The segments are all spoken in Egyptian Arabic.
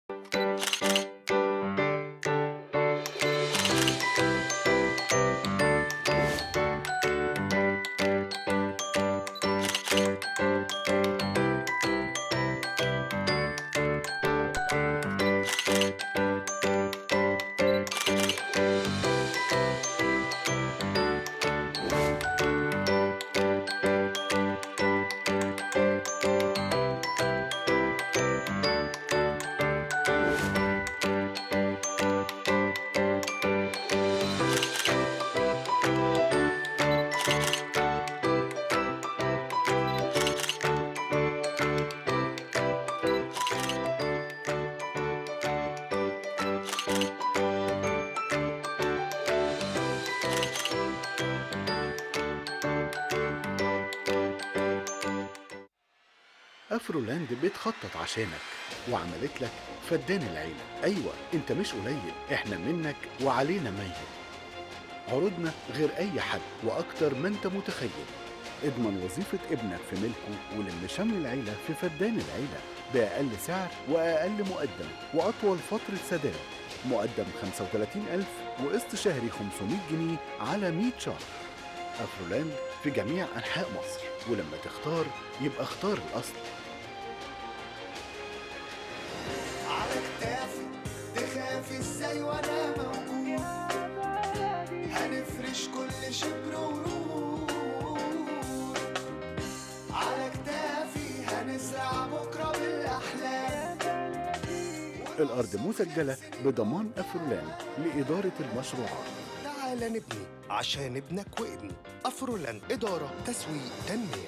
افرولاند بتخطط عشانك وعملت لك فدان العيلة ايوه انت مش قليل احنا منك وعلينا ميت عروضنا غير اي حد واكتر ما انت متخيل اضمن وظيفة ابنك في ملكه ولم شمل العيلة في فدان العيلة بأقل سعر وأقل مقدم وأطول فترة سداد مقدم 35000 وقسط شهري 500 جنيه على 100 شهر أفرولاند في جميع أنحاء مصر ولما تختار يبقى اختار الأصل على كتافي تخافي ازاي وانا موجود هنفرش كل شبر ورود على كتافي هنزرع بكره بالاحلام الأرض مسجلة بضمان أفرولاند لإدارة المشروعات تعال نبني عشان ابنك وابني افرولاند اداره تسويق تنميه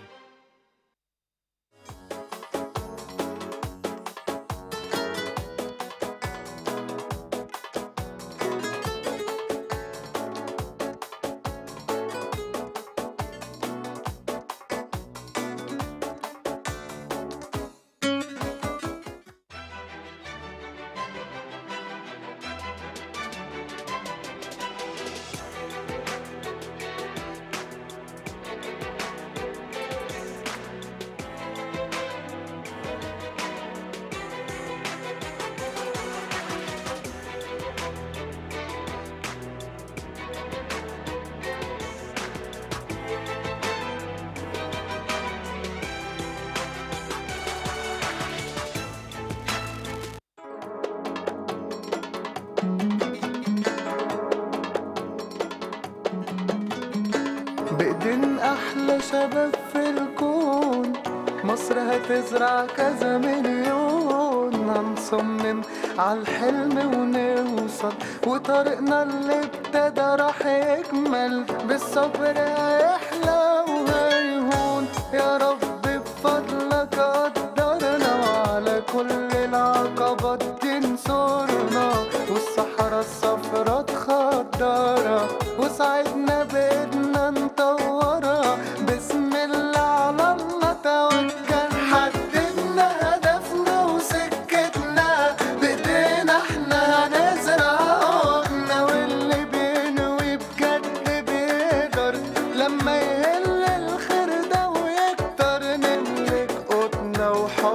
بإيدين أحلى شباب في الكون مصر هتزرع كذا مليون هنصمم عالحلم ونوصل وطريقنا اللي ابتدى راح يكمل بالصبر هيحلى وهيهون يا رب بفضلك قدرنا وعلى كل العقبات تنصرنا والصحراء الصفرا تخضرها وساعدنا بإيدنا نطورها بسم الله على الله توكل حددنا هدفنا وسكتنا بإيدينا احنا هنزرع عودنا واللي بينوي بجد بيقدر لما يهل الخير ده ويكتر نملك قوتنا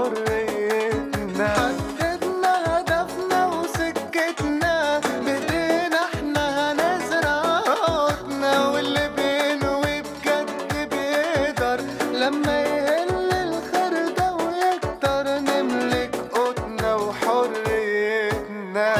وحريتنا حددنا هدفنا وسكتنا بإيدينا احنا هنزرع عودنا واللي بينوي بجد بيقدر لما يهل الخير ده ويكتر نملك قوتنا وحريتنا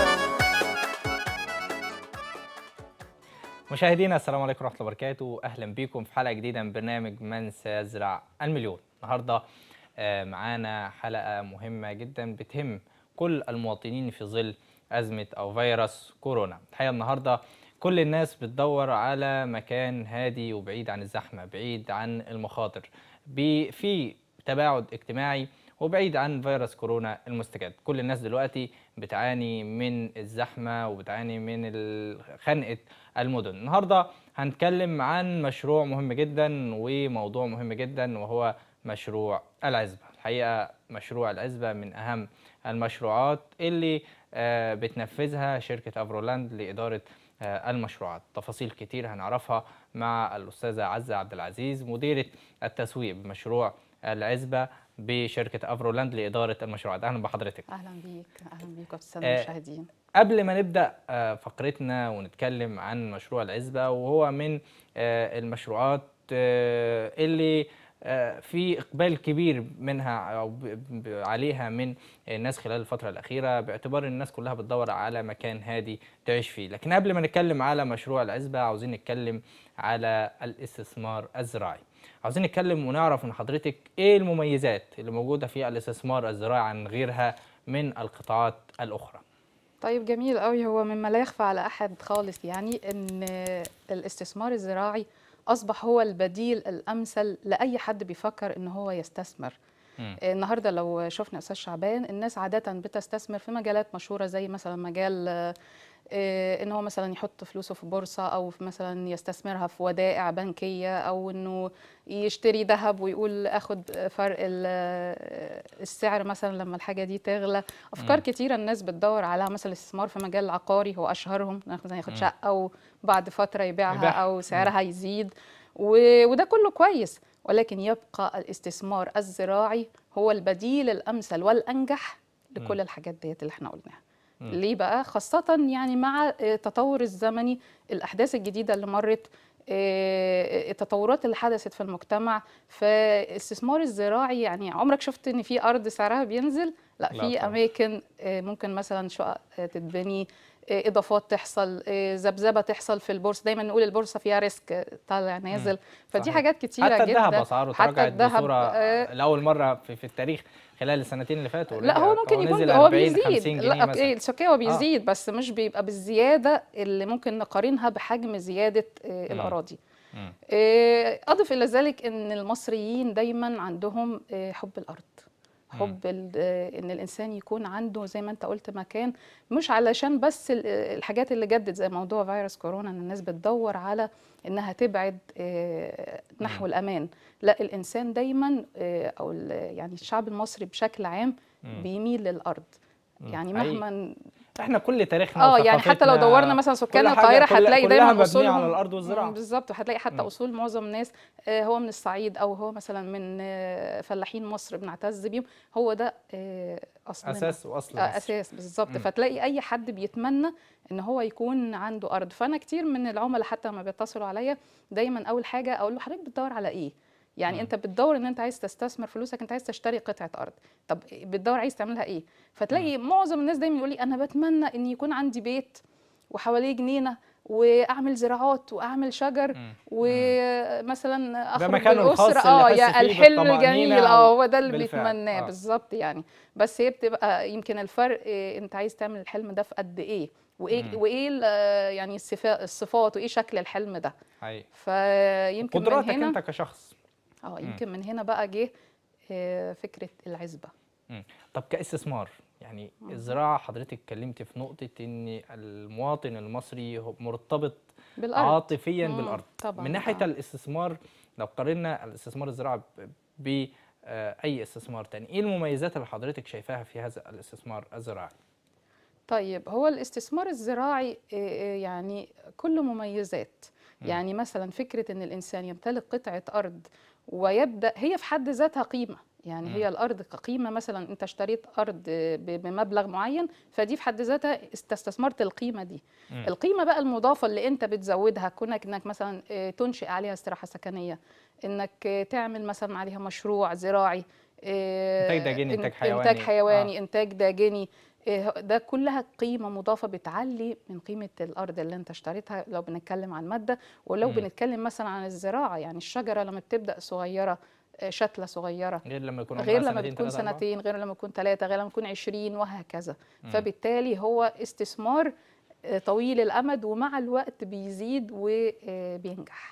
مشاهدينا السلام عليكم ورحمه الله وبركاته اهلا بيكم في حلقه جديده من برنامج من سيزرع المليون النهارده آه، معانا حلقه مهمه جدا بتهم كل المواطنين في ظل ازمه او فيروس كورونا الحقيقه النهارده كل الناس بتدور على مكان هادي وبعيد عن الزحمه بعيد عن المخاطر بي- في تباعد اجتماعي وبعيد عن فيروس كورونا المستجد كل الناس دلوقتي بتعاني من الزحمة وبتعاني من ال- خنقة المدن النهاردة هنتكلم عن مشروع مهم جدا وموضوع مهم جدا وهو مشروع العزبة الحقيقة مشروع العزبة من أهم المشروعات اللي آه، بتنفذها شركة أفرولاند لإدارة آه، المشروعات تفاصيل كتير هنعرفها مع الأستاذة عزة عبد العزيز مديرة التسويق بمشروع العزبة بشركه افرولاند لاداره المشروعات اهلا بحضرتك اهلا بيك اهلا بيك وبالساده آه، المشاهدين قبل ما نبدا آه، فقرتنا ونتكلم عن مشروع العزبه وهو من آه، المشروعات آه، اللي آه، في اقبال كبير منها او ب- ب- عليها من الناس خلال الفتره الاخيره باعتبار ان الناس كلها بتدور على مكان هادي تعيش فيه لكن قبل ما نتكلم على مشروع العزبه عاوزين نتكلم على الاستثمار الزراعي عاوزين نتكلم ونعرف من حضرتك ايه المميزات اللي موجوده في الاستثمار الزراعي عن غيرها من القطاعات الاخرى طيب جميل قوي هو مما لا يخفى على احد خالص يعني ان الاستثمار الزراعي اصبح هو البديل الامثل لاي حد بيفكر ان هو يستثمر مم. النهارده لو شفنا استاذ شعبان الناس عاده بتستثمر في مجالات مشهوره زي مثلا مجال آه، آه، ان هو مثلا يحط فلوسه في بورصه او في مثلا يستثمرها في ودائع بنكيه او انه يشتري ذهب ويقول اخد فرق ال- السعر مثلا لما الحاجه دي تغلى افكار مم. كتيره الناس بتدور عليها مثلا الاستثمار في مجال العقاري هو اشهرهم مثلا ياخد مم. شقه وبعد فتره يبيعها يبيعها. او سعرها يزيد و- وده كله كويس ولكن يبقى الاستثمار الزراعي هو البديل الامثل والانجح لكل مم. الحاجات ديت اللي احنا قلناها مم. ليه بقى خاصة يعني مع آه، التطور الزمني الأحداث الجديدة اللي مرت آه، التطورات اللي حدثت في المجتمع فالاستثمار الزراعي يعني عمرك شفت ان في ارض سعرها بينزل لا لا في طبعاً. اماكن آه، ممكن مثلا شقق آه، تتبني آه، اضافات تحصل آه، ذبذبه تحصل في البورصه دايما نقول البورصه فيها ريسك آه، طالع نازل فدي صحيح. حاجات كتيره حتى جدا الذهب اسعاره حتى تراجعت الذهب، بصوره آه، لاول مره في, في التاريخ خلال السنتين اللي فاتوا لا هو ممكن يكون نزل هو 40 بيزيد 50 جنيه لا مثلا اوكي السكيه هو بيزيد بس مش بيبقى بالزياده اللي ممكن نقارنها بحجم زياده آه، مم. الاراضي مم. آه، اضف الى ذلك ان المصريين دايما عندهم آه، حب الارض حب ال- آه، ان الانسان يكون عنده زي ما انت قلت مكان مش علشان بس ال- آه، الحاجات اللي جدت زي موضوع فيروس كورونا ان الناس بتدور على انها تبعد آه، نحو مم. الامان لا الانسان دايما آه، او ال- يعني الشعب المصري بشكل عام مم. بيميل للارض مم. يعني حقيقي. مهما احنا كل تاريخنا اه يعني حتى لو وثقافتنا دورنا مثلا سكان كل حاجة- القاهره كل- هتلاقي كلها دايما مبنية اصولهم على الأرض والزراعة. مم، بالظبط وهتلاقي حتى مم. اصول معظم الناس آه، هو من الصعيد او هو مثلا من آه، فلاحين مصر بنعتز بيهم هو ده آه، اصلنا اساس واصل آه، مصر. اساس بالظبط مم. فتلاقي اي حد بيتمنى ان هو يكون عنده ارض فانا كتير من العملاء حتى لما بيتصلوا عليا دايما اول حاجه اقول له حضرتك بتدور على ايه يعني مم. انت بتدور ان انت عايز تستثمر فلوسك انت عايز تشتري قطعه ارض طب بتدور عايز تعملها ايه فتلاقي معظم الناس دايما يقول لي انا بتمنى ان يكون عندي بيت وحواليه جنينه واعمل زراعات واعمل شجر مم. ومثلا اخرج مكانه الخاص بالاسره اللي اه يحس يا فيه الحلم بالطمأنينة الجميل اه هو ده اللي بالفعل. بيتمناه آه. بالظبط يعني بس هي بتبقى يمكن الفرق إيه انت عايز تعمل الحلم ده في قد ايه وايه مم. وايه ال- يعني الصفا- الصفات وايه شكل الحلم ده حقيقي فيمكن من قدراتك هنا انت كشخص اه يمكن من هنا بقى جه آه، فكره العزبه مم. طب كاستثمار يعني الزراعه حضرتك اتكلمت في نقطه ان المواطن المصري هو مرتبط بالارض عاطفيا مم، بالارض طبعاً، من ناحيه آه. الاستثمار لو قارنا الاستثمار الزراعي ب- باي استثمار تاني ايه المميزات اللي حضرتك شايفاها في هذا الاستثمار الزراعي طيب هو الاستثمار الزراعي آه، آه، يعني كله مميزات مم. يعني مثلا فكرة ان الانسان يمتلك قطعة ارض ويبدأ هي في حد ذاتها قيمة يعني مم. هي الارض كقيمة مثلا انت اشتريت ارض آه، ب- بمبلغ معين فدي في حد ذاتها است- استثمرت القيمة دي مم. القيمة بقى المضافة اللي انت بتزودها كونك انك مثلا آه، تنشئ عليها استراحة سكنية انك آه، تعمل مثلا عليها مشروع زراعي آه، إنتاج داجيني، إنتاج إن- حيواني. انتاج حيواني آه. انتاج داجني آه، ده كلها قيمة مضافة بتعلي من قيمة الأرض اللي أنت اشتريتها لو بنتكلم عن مادة ولو مم. بنتكلم مثلا عن الزراعة يعني الشجرة لما بتبدأ صغيرة آه، شتلة صغيرة غير لما يكون غير عمرها لما سنتين، بتكون تلاتة، أربعة؟ سنتين غير لما تكون ثلاثة غير لما تكون عشرين وهكذا مم. فبالتالي هو استثمار آه، طويل الأمد ومع الوقت بيزيد وبينجح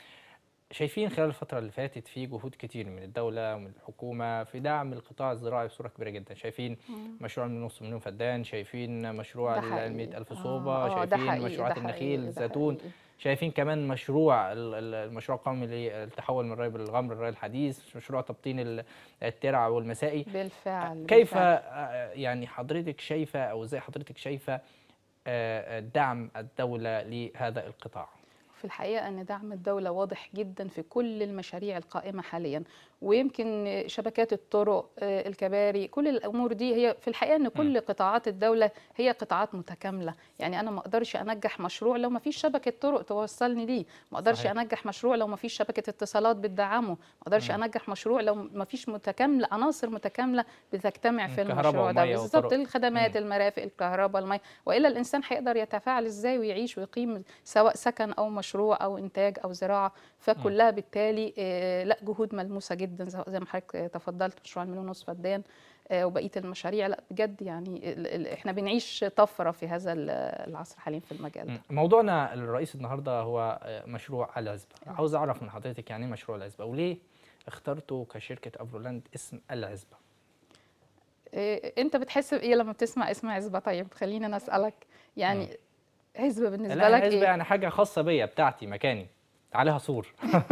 شايفين خلال الفترة اللي فاتت في جهود كتير من الدولة ومن الحكومة في دعم القطاع الزراعي بصورة كبيرة جدا شايفين مشروع من نص مليون فدان شايفين مشروع ده ال حقيقي. 100 ألف آه، صوبة آه، ده شايفين حقيقي، مشروعات ده النخيل حقيقي، ده الزيتون حقيقي. شايفين كمان مشروع ال- ال- المشروع القومي للتحول من الري بالغمر للري الحديث مشروع تبطين ال- الترع والمسائي بالفعل كيف بالفعل. آه، يعني حضرتك شايفة أو ازاي حضرتك شايفة آه، دعم الدولة لهذا القطاع في الحقيقة أن دعم الدولة واضح جدا في كل المشاريع القائمة حاليا ويمكن شبكات الطرق آه، الكباري كل الامور دي هي في الحقيقه ان كل قطاعات الدوله هي قطاعات متكامله يعني انا ما اقدرش انجح مشروع لو ما فيش شبكه طرق توصلني ليه ما اقدرش صحيح. انجح مشروع لو ما فيش شبكه اتصالات بتدعمه ما اقدرش مم. انجح مشروع لو ما فيش متكامله عناصر متكامله بتجتمع في مم، كهرباء المشروع ده ومية بالظبط وطرق. الخدمات مم. المرافق الكهرباء المي والا الانسان هيقدر يتفاعل ازاي ويعيش ويقيم سواء سكن او مشروع او انتاج او زراعه فكلها بالتالي آه، لا جهود ملموسه جدا زي زي ما حضرتك آه، تفضلت مشروع المليون ونصف فدان آه، وبقيه المشاريع لا بجد يعني ال- ال- احنا بنعيش طفره في هذا ال- العصر حاليا في المجال ده مم. موضوعنا الرئيسي النهارده هو آه، مشروع العزبه عاوز اعرف من حضرتك يعني ايه مشروع العزبه وليه اخترتوا كشركه افرولاند اسم العزبه إيه، انت بتحس بايه لما بتسمع اسم عزبه طيب خليني انا اسالك يعني عزبه بالنسبه لا لك العزبه ايه يعني حاجه خاصه بيا بتاعتي مكاني عليها سور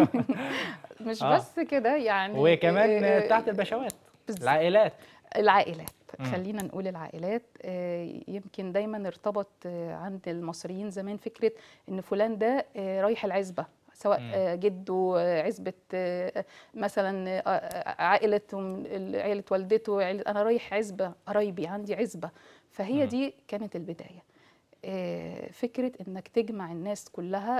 مش آه. بس كده يعني وكمان إيه، آه، إيه، بتاعت البشوات بالظبط. العائلات العائلات مم. خلينا نقول العائلات آه، يمكن دايما ارتبط آه، عند المصريين زمان فكره ان فلان ده آه، رايح العزبه سواء مم. آه، جده آه، عزبه آه، مثلا آه، آه، عائله عائله والدته عائلة انا رايح عزبه قرايبي عندي عزبه فهي مم. دي كانت البدايه آه، فكره انك تجمع الناس كلها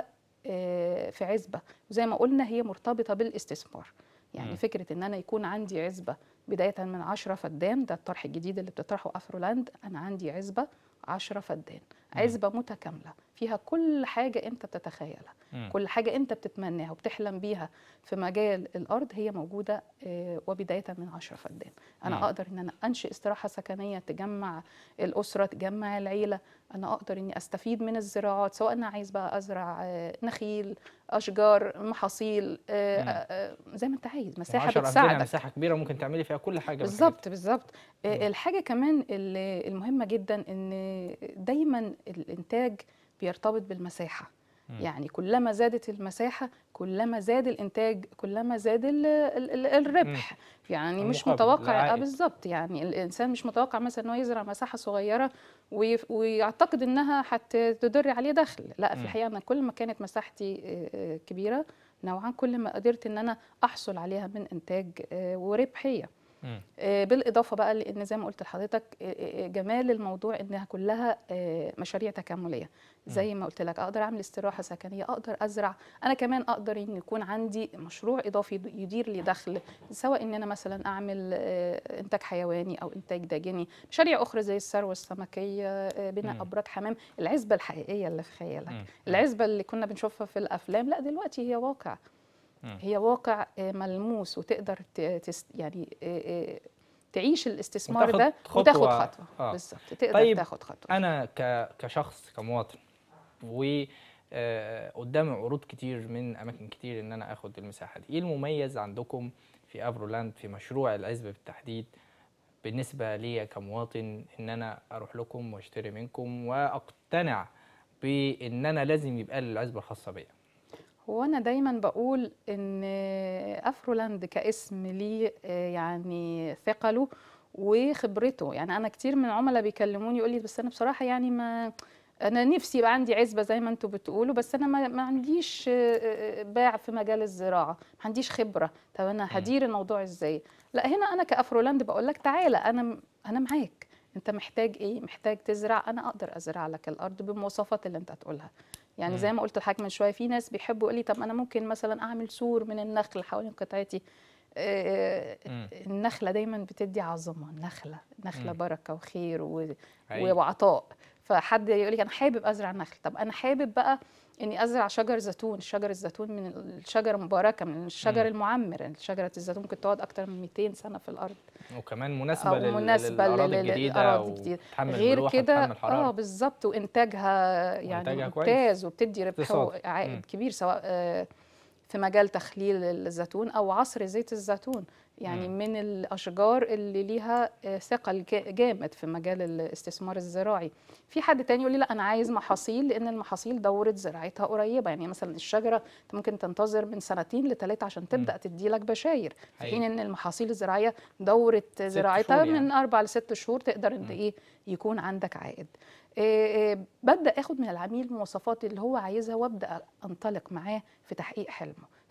آه، في عزبه وزي ما قلنا هي مرتبطه بالاستثمار يعني مم. فكره ان انا يكون عندي عزبه بدايه من 10 فدان ده الطرح الجديد اللي بتطرحه افرولاند انا عندي عزبه 10 فدان مم. عزبه متكامله فيها كل حاجه انت بتتخيلها مم. كل حاجه انت بتتمناها وبتحلم بيها في مجال الارض هي موجوده آه، وبدايه من 10 فدان انا مم. اقدر ان انا انشئ استراحه سكنيه تجمع الاسره تجمع العيله انا اقدر اني استفيد من الزراعات سواء انا عايز بقى ازرع آه، نخيل اشجار محاصيل آه، مم. آه، آه، زي ما انت عايز مساحه 10 أمثلة بتساعدك مساحه كبيره ممكن تعملي فيها كل حاجه من الحاجات بالظبط بالظبط مم. آه، الحاجه كمان اللي المهمه جدا ان دايما الانتاج بيرتبط بالمساحه مم. يعني كلما زادت المساحه كلما زاد الانتاج كلما زاد ال ال ال الربح يعني مش المقابل، متوقع اه العائد. بالظبط يعني الانسان مش متوقع مثلا انه يزرع مساحه صغيره ويف- ويعتقد انها هتدر عليه دخل لا في مم. الحقيقه انا كل ما كانت مساحتي آه، آه، كبيره نوعا كل ما قدرت ان انا احصل عليها من انتاج آه، وربحيه مم. آه، بالاضافه بقى لان زي ما قلت لحضرتك آه، آه، جمال الموضوع انها كلها آه، مشاريع تكامليه زي ما قلت لك اقدر اعمل استراحه سكنيه اقدر ازرع انا كمان اقدر ان يكون عندي مشروع اضافي يد- يدير لي دخل سواء ان انا مثلا اعمل آه، انتاج حيواني او انتاج داجني مشاريع اخرى زي الثروه السمكيه آه، بناء مم. ابراج حمام العزبه الحقيقيه اللي في خيالك مم. العزبه اللي كنا بنشوفها في الافلام لا دلوقتي هي واقع مم. هي واقع آه، ملموس وتقدر ت- تس يعني آه، آه، تعيش الاستثمار وتاخد ده خطوة. وتاخد خطوه آه. بالظبط تقدر طيب، تاخد خطوه انا ك... كشخص كمواطن و آه، قدامي عروض كتير من اماكن كتير ان انا اخد المساحه دي ايه المميز عندكم في افرولاند في مشروع العزبه بالتحديد بالنسبه لي كمواطن ان انا اروح لكم واشتري منكم واقتنع بان انا لازم يبقى لي العزبه الخاصه بيا هو انا دايما بقول ان افرولاند كاسم ليه آه، يعني ثقله وخبرته يعني انا كتير من العملاء بيكلموني يقول لي بس انا بصراحه يعني ما انا نفسي يبقى عندي عزبه زي ما انتوا بتقولوا بس انا ما, ما عنديش آه، آه، باع في مجال الزراعه ما عنديش خبره طب انا هدير الموضوع ازاي لا هنا انا كافرولاند بقول لك تعالى انا انا معاك انت محتاج ايه محتاج تزرع انا اقدر ازرع لك الارض بالمواصفات اللي انت هتقولها يعني مم. زي ما قلت لحضرتك من شويه في ناس بيحبوا يقول لي طب انا ممكن مثلا اعمل سور من النخل حوالين قطعتي آه، مم. النخله دايما بتدي عظمه النخله نخله مم. بركه وخير و... أيوة. وعطاء فحد يقول لي انا حابب ازرع نخل طب انا حابب بقى اني ازرع شجر زيتون شجر الزيتون من الشجره مباركه من الشجر مم. المعمر شجره الزيتون ممكن تقعد اكتر من 200 سنه في الارض وكمان مناسبه أو لل... مناسبة للاراضي لل- الجديده للأراضي الجديدة. وتحمل غير مروحة، كده وتحمل اه حراره بالظبط وانتاجها يعني وإنتاجها كويس. ممتاز وبتدي ربح اقتصادي. وعائد مم. كبير سواء آه، في مجال تخليل الزيتون او عصر زيت الزيتون يعني مم. من الاشجار اللي ليها آه، ثقل جا- جامد في مجال الاستثمار الزراعي في حد تاني يقول لي لا انا عايز محاصيل لان المحاصيل دوره زراعتها قريبه يعني مثلا الشجره انت ممكن تنتظر من سنتين لثلاثه عشان تبدا تدي لك بشاير في حين حقيقي. ان المحاصيل الزراعيه دوره زراعتها شهور يعني. من اربع لست شهور تقدر انت مم. ايه يكون عندك عائد إيه إيه ببدا اخد من العميل المواصفات اللي هو عايزها وابدا انطلق معاه في تحقيق حلمه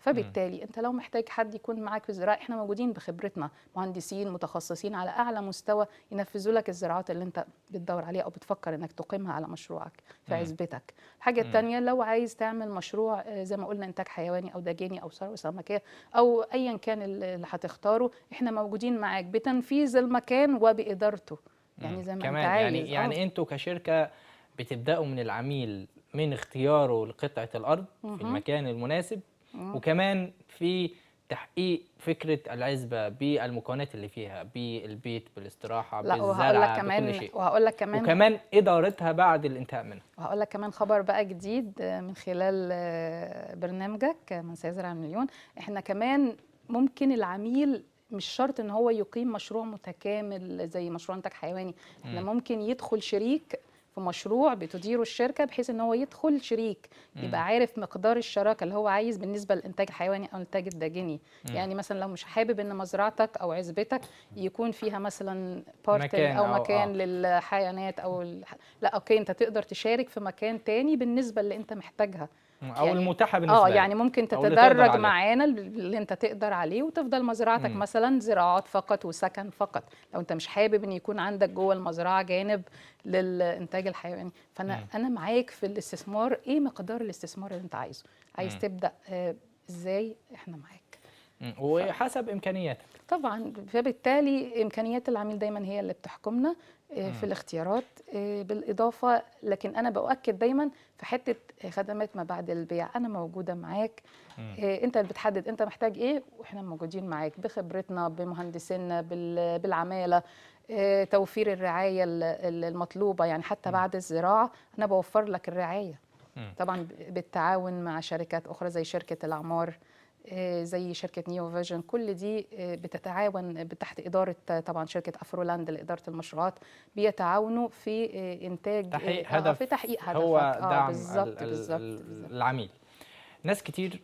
فبالتالي انت لو محتاج حد يكون معاك في الزراعه احنا موجودين بخبرتنا مهندسين متخصصين على اعلى مستوى ينفذوا لك الزراعات اللي انت بتدور عليها او بتفكر انك تقيمها على مشروعك في مم. عزبتك الحاجه مم. الثانيه لو عايز تعمل مشروع آه، زي ما قلنا انتاج حيواني او دجاجي او ثروه سمكيه او ايا كان اللي اللي هتختاره احنا موجودين معاك بتنفيذ المكان وبادارته يعني مم. زي ما كمان انت عايز يعني يعني انتوا كشركه بتبداوا من العميل من اختياره لقطعه الارض في مهم. المكان المناسب مم. وكمان في تحقيق فكره العزبه بالمكونات اللي فيها بالبيت بالاستراحه لا وهقول بالزرع لك بكل كمان شيء وهقول لك كمان وكمان ادارتها بعد الانتهاء منها وهقول لك كمان خبر بقى جديد آه، من خلال آه، برنامجك آه، من سيزرع المليون احنا كمان ممكن العميل مش شرط ان هو يقيم مشروع متكامل زي مشروع انتاج حيواني احنا مم. ممكن يدخل شريك في مشروع بتديره الشركه بحيث ان هو يدخل شريك مم. يبقى عارف مقدار الشراكه اللي هو عايز بالنسبه للانتاج الحيواني او الانتاج الداجني مم. يعني مثلا لو مش حابب ان مزرعتك او عزبتك يكون فيها مثلا بارت مكان او أو- مكان آه. للحيوانات او الح... لا اوكي انت تقدر تشارك في مكان تاني بالنسبه اللي انت محتاجها او يعني- المتاحه بالنسبه اه لك. يعني ممكن أو اللي تقدر تتدرج عليه. معانا اللي انت تقدر عليه وتفضل مزرعتك مم. مثلا زراعات فقط وسكن فقط لو انت مش حابب ان يكون عندك جوه المزرعه جانب للانتاج الحيواني فانا مم. انا معاك في الاستثمار ايه مقدار الاستثمار اللي انت عايزه عايز مم. تبدا آه، ازاي احنا معاك مم. وحسب امكانياتك طبعا فبالتالي امكانيات العميل دايما هي اللي بتحكمنا آه، مم. في الاختيارات آه، بالاضافه لكن انا باؤكد دايما في حته خدمات ما بعد البيع انا موجوده معاك مم. آه، انت اللي بتحدد انت محتاج ايه واحنا موجودين معاك بخبرتنا بمهندسينا بال- بالعماله آه، توفير الرعايه ال- ال- المطلوبه يعني حتى بعد الزراعه انا بوفر لك الرعايه مم. طبعا ب- بالتعاون مع شركات اخرى زي شركه الاعمار آه، زي شركه نيو فيجن كل دي آه، بتتعاون تحت اداره آه، طبعا شركه افرولاند لاداره المشروعات بيتعاونوا في آه، انتاج تحقيق آه، هدف في تحقيق هدفك هو آه، دعم بالظبط ال- ال- بالظبط ال- بالظبط. العميل ناس كتير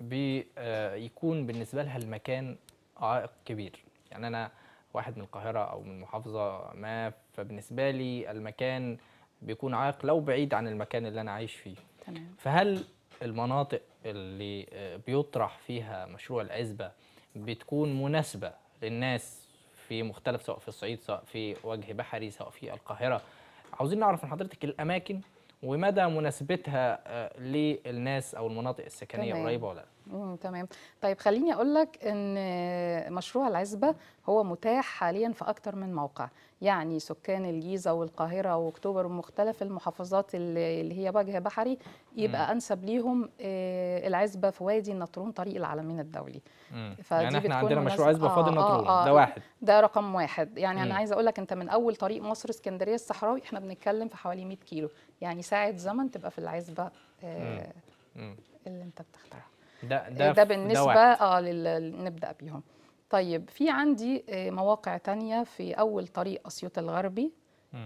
بيكون بالنسبه لها المكان عائق كبير يعني انا واحد من القاهره او من محافظه ما فبالنسبه لي المكان بيكون عائق لو بعيد عن المكان اللي انا عايش فيه تمام فهل المناطق اللي آه، بيطرح فيها مشروع العزبة بتكون مناسبة للناس في مختلف سواء في الصعيد سواء في وجه بحري سواء في القاهرة عاوزين نعرف من حضرتك الأماكن ومدى مناسبتها آه، للناس أو المناطق السكنية تمام. قريبة ولا لا مم، تمام طيب خليني اقول لك ان مشروع العزبه هو متاح حاليا في اكتر من موقع يعني سكان الجيزه والقاهره واكتوبر ومختلف المحافظات اللي اللي هي وجه بحري يبقى انسب ليهم آه، العزبه في وادي النطرون طريق العلمين الدولي مم. فدي يعني احنا بتكون عندنا مشروع مناسبة- عزبة فاضل آه، آه، نطرون آه. ده واحد ده رقم واحد يعني مم. انا عايزه اقول لك انت من اول طريق مصر اسكندريه الصحراوي احنا بنتكلم في حوالي 100 كيلو يعني ساعه زمن تبقى في العزبه آه، مم. اللي انت بتختارها ده ده, ده ده في- بالنسبة واحد. اه لل... نبدأ بيهم طيب في عندي آه، مواقع تانية في أول طريق أسيوط الغربي مم.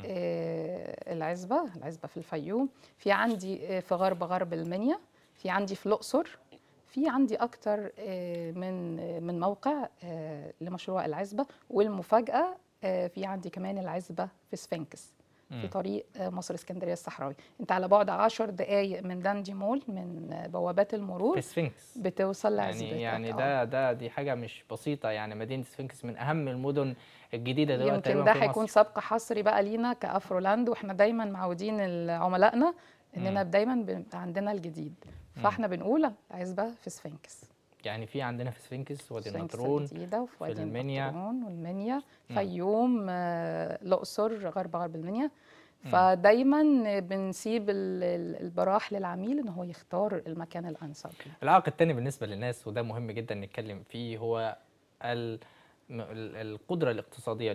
آه، العزبة العزبة في الفيوم في عندي آه، في غرب غرب المنيا في عندي في الأقصر في عندي أكتر آه، من آه، من موقع آه، لمشروع العزبة والمفاجأة آه، في عندي كمان العزبة في سفنكس في مم. طريق آه، مصر اسكندرية الصحراوي انت على بعد 10 دقايق من داندي مول من آه، بوابات المرور في سفنكس بتوصل لعزبتك يعني يعني آه. ده ده دي حاجة مش بسيطة يعني مدينة سفنكس من أهم المدن الجديدة دلوقتي يمكن تقريبا ده في هيكون مصر. سبق حصري بقى لينا كافرولاند واحنا دايما معودين ال- عملائنا اننا مم. دايما بيبقى عندنا الجديد فاحنا بنقول عزبه في سفنكس يعني في عندنا في سفنكس وادي سفنكس النطرون الجديده وفي وادي المنيا. النطرون والمنيا مم. فيوم آه، الاقصر غرب غرب المنيا مم. فدايما بنسيب ال- ال- البراح للعميل ان هو يختار المكان الانسب له. العائق الثاني بالنسبة للناس وده مهم جدا نتكلم فيه هو ال- م- ال- القدرة الاقتصادية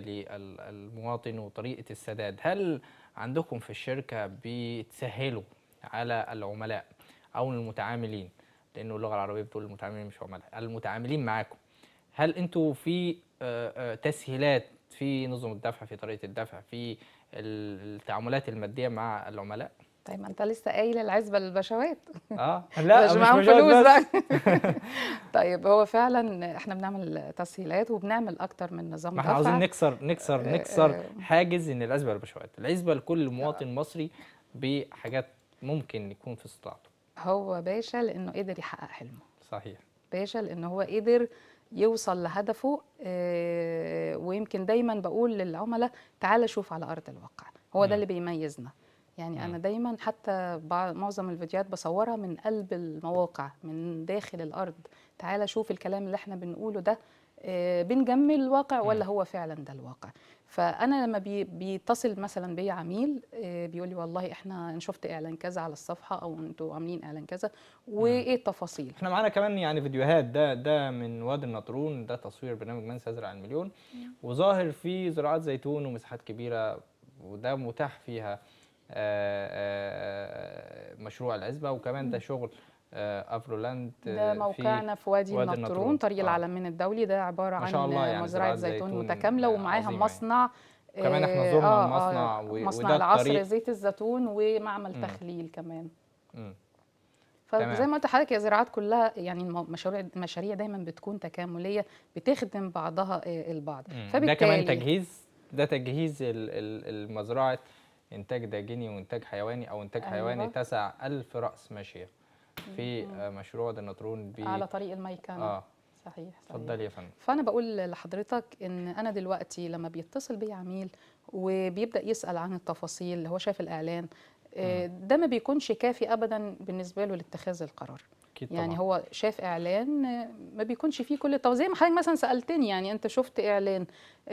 للمواطن وطريقة السداد هل عندكم في الشركة بتسهلوا على العملاء أو المتعاملين لأنه اللغة العربية بتقول المتعاملين مش عملاء المتعاملين معاكم هل أنتوا في آه، آه، تسهيلات في نظم الدفع في طريقة الدفع في ال- التعاملات المادية مع العملاء؟ طيب ما انت لسه قايل العزبه للبشوات اه مش معاهم مجرد فلوس بس. بقى طيب هو فعلا احنا بنعمل تسهيلات وبنعمل اكتر من نظام ما احنا دفع. عاوزين نكسر نكسر آه، نكسر آه. حاجز ان العزبه للبشوات العزبه لكل مواطن مصري بحاجات ممكن يكون في استطاعته هو باشا لانه قدر يحقق حلمه صحيح باشا لان هو قدر يوصل لهدفه آه، ويمكن دايما بقول للعملاء تعال شوف على ارض الواقع هو مم. ده اللي بيميزنا يعني انا مم. دايما حتى بع- معظم الفيديوهات بصورها من قلب المواقع من داخل الارض تعال شوف الكلام اللي احنا بنقوله ده آه، بنجمل الواقع ولا مم. هو فعلا ده الواقع فانا لما بي بيتصل مثلا بيا عميل آه، بيقول لي والله احنا انا شفت اعلان كذا على الصفحه او انتوا عاملين اعلان كذا وايه التفاصيل احنا معانا كمان يعني فيديوهات ده ده من وادي النطرون ده تصوير برنامج من سيزرع المليون وظاهر فيه زراعات زيتون ومساحات كبيره وده متاح فيها آه، آه، مشروع العزبه وكمان ده شغل آه، افرولاند ده آه، في موقعنا في وادي, وادي النطرون, النطرون. طريق آه. العلمين الدولي ده عباره ما عن شاء الله يعني مزرعه زراعة زيتون زيتون متكامله ومعاها عظيمة يعني. مصنع كمان احنا آه، زرنا آه، المصنع آه، و- مصنع وده العصر الطريق زيت الزيتون ومعمل مم. تخليل كمان مم. فزي تمام. ما قلت لحضرتك يا زراعات كلها يعني الم- مشاريع المشاريع دايما بتكون تكامليه بتخدم بعضها آه، البعض مم. ده كمان تجهيز ده تجهيز ال- ال- المزرعه انتاج داجني وانتاج حيواني او انتاج حيواني أيوة. تسع ألف راس ماشيه في آه، مشروع وادي النطرون ب على طريق الميكنه اه صحيح صحيح اتفضلي يا فندم فانا بقول لحضرتك ان انا دلوقتي لما بيتصل بي عميل وبيبدا يسال عن التفاصيل اللي هو شاف الاعلان آه، ده ما بيكونش كافي ابدا بالنسبه له لاتخاذ القرار اكيد يعني طبعا هو شاف اعلان آه، ما بيكونش فيه كل التفاصيل زي ما حضرتك مثلا سالتني يعني انت شفت اعلان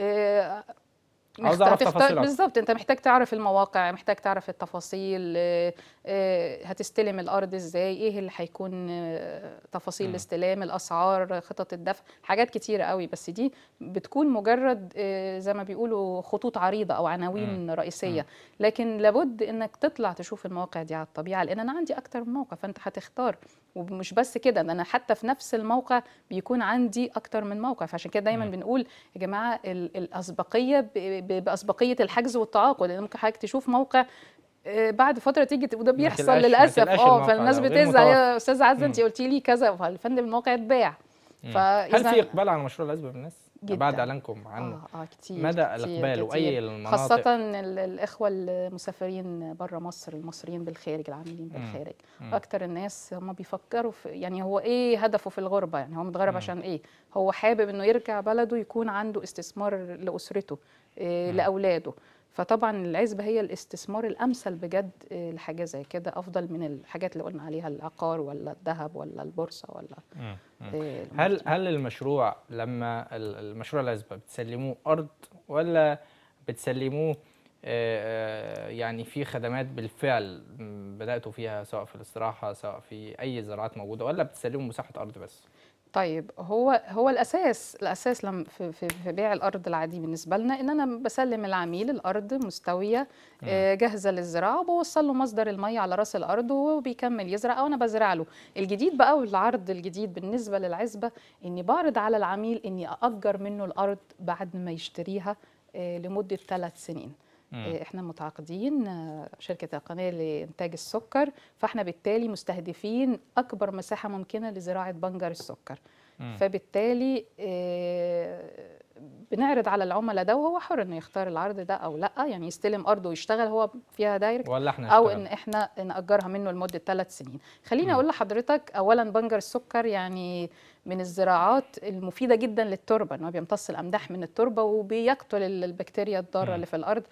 آه، عاوز محتاج أعرف تختار- تفاصيل أكتر. بالظبط انت محتاج تعرف المواقع محتاج تعرف التفاصيل آه، آه، هتستلم الارض ازاي ايه اللي هيكون آه، تفاصيل مم. الاستلام الاسعار خطط الدفع حاجات كتيره قوي بس دي بتكون مجرد آه، زي ما بيقولوا خطوط عريضه او عناوين رئيسيه لكن لابد انك تطلع تشوف المواقع دي على الطبيعه لان انا عندي اكتر من موقع فانت هتختار ومش بس كده ده انا حتى في نفس الموقع بيكون عندي اكتر من موقع فعشان كده دايما مم. بنقول يا جماعه ال- الاسبقيه ب- ب- باسبقيه الحجز والتعاقد لان ممكن حضرتك تشوف موقع آه، بعد فتره تيجي ت- وده بيحصل تلقاش- ما للاسف تلقاش اه الموقع فالناس ده، غير بتزعل متوفر. يا استاذ عزه انت مم. قلتي لي كذا فالفندم الموقع اتباع مم. فإذا- هل في اقبال على مشروع العزبه بالناس جداً. بعد اعلانكم عنه اه اه كتير مدى كتير الاقبال واي كتير. المناطق خاصة ال- الإخوة المسافرين بره مصر المصريين بالخارج العاملين بالخارج مم. أكتر الناس هم بيفكروا في يعني هو إيه هدفه في الغربة يعني هو متغرب مم. عشان إيه هو حابب إنه يرجع بلده يكون عنده استثمار لأسرته إيه مم. لأولاده فطبعا العزبة هي الاستثمار الأمثل بجد إيه لحاجة زي كده أفضل من الحاجات اللي قلنا عليها العقار ولا الذهب ولا البورصة ولا مم. مم. إيه هل هل المشروع لما ال- المشروع العزبه بتسلموه ارض ولا بتسلموه آه، آه، يعني في خدمات بالفعل م، بداتوا فيها سواء في الاستراحه سواء في اي زراعات موجوده ولا بتسلموا مساحه ارض بس طيب هو هو الاساس الاساس لم في, في, في بيع الارض العادي بالنسبه لنا ان انا بسلم العميل الارض مستويه آه، جاهزه للزراعه وبوصل له مصدر الميه على راس الارض وهو بيكمل يزرع او انا بزرع له الجديد بقى والعرض الجديد بالنسبه للعزبه اني بعرض على العميل اني ااجر منه الارض بعد ما يشتريها آه، لمده ثلاث سنين مم. آه، احنا متعاقدين آه، شركه القناه لانتاج السكر فاحنا بالتالي مستهدفين اكبر مساحه ممكنه لزراعه بنجر السكر مم. فبالتالي آه، بنعرض على العملاء ده وهو حر انه يختار العرض ده او لا يعني يستلم ارضه ويشتغل هو فيها دايركت ولا احنا او نشتغل؟ ان احنا ناجرها منه لمده ثلاث سنين خليني مم. اقول لحضرتك اولا بنجر السكر يعني من الزراعات المفيده جدا للتربه ان هو بيمتص الاملاح من التربه وبيقتل ال- البكتيريا الضاره مم. اللي في الارض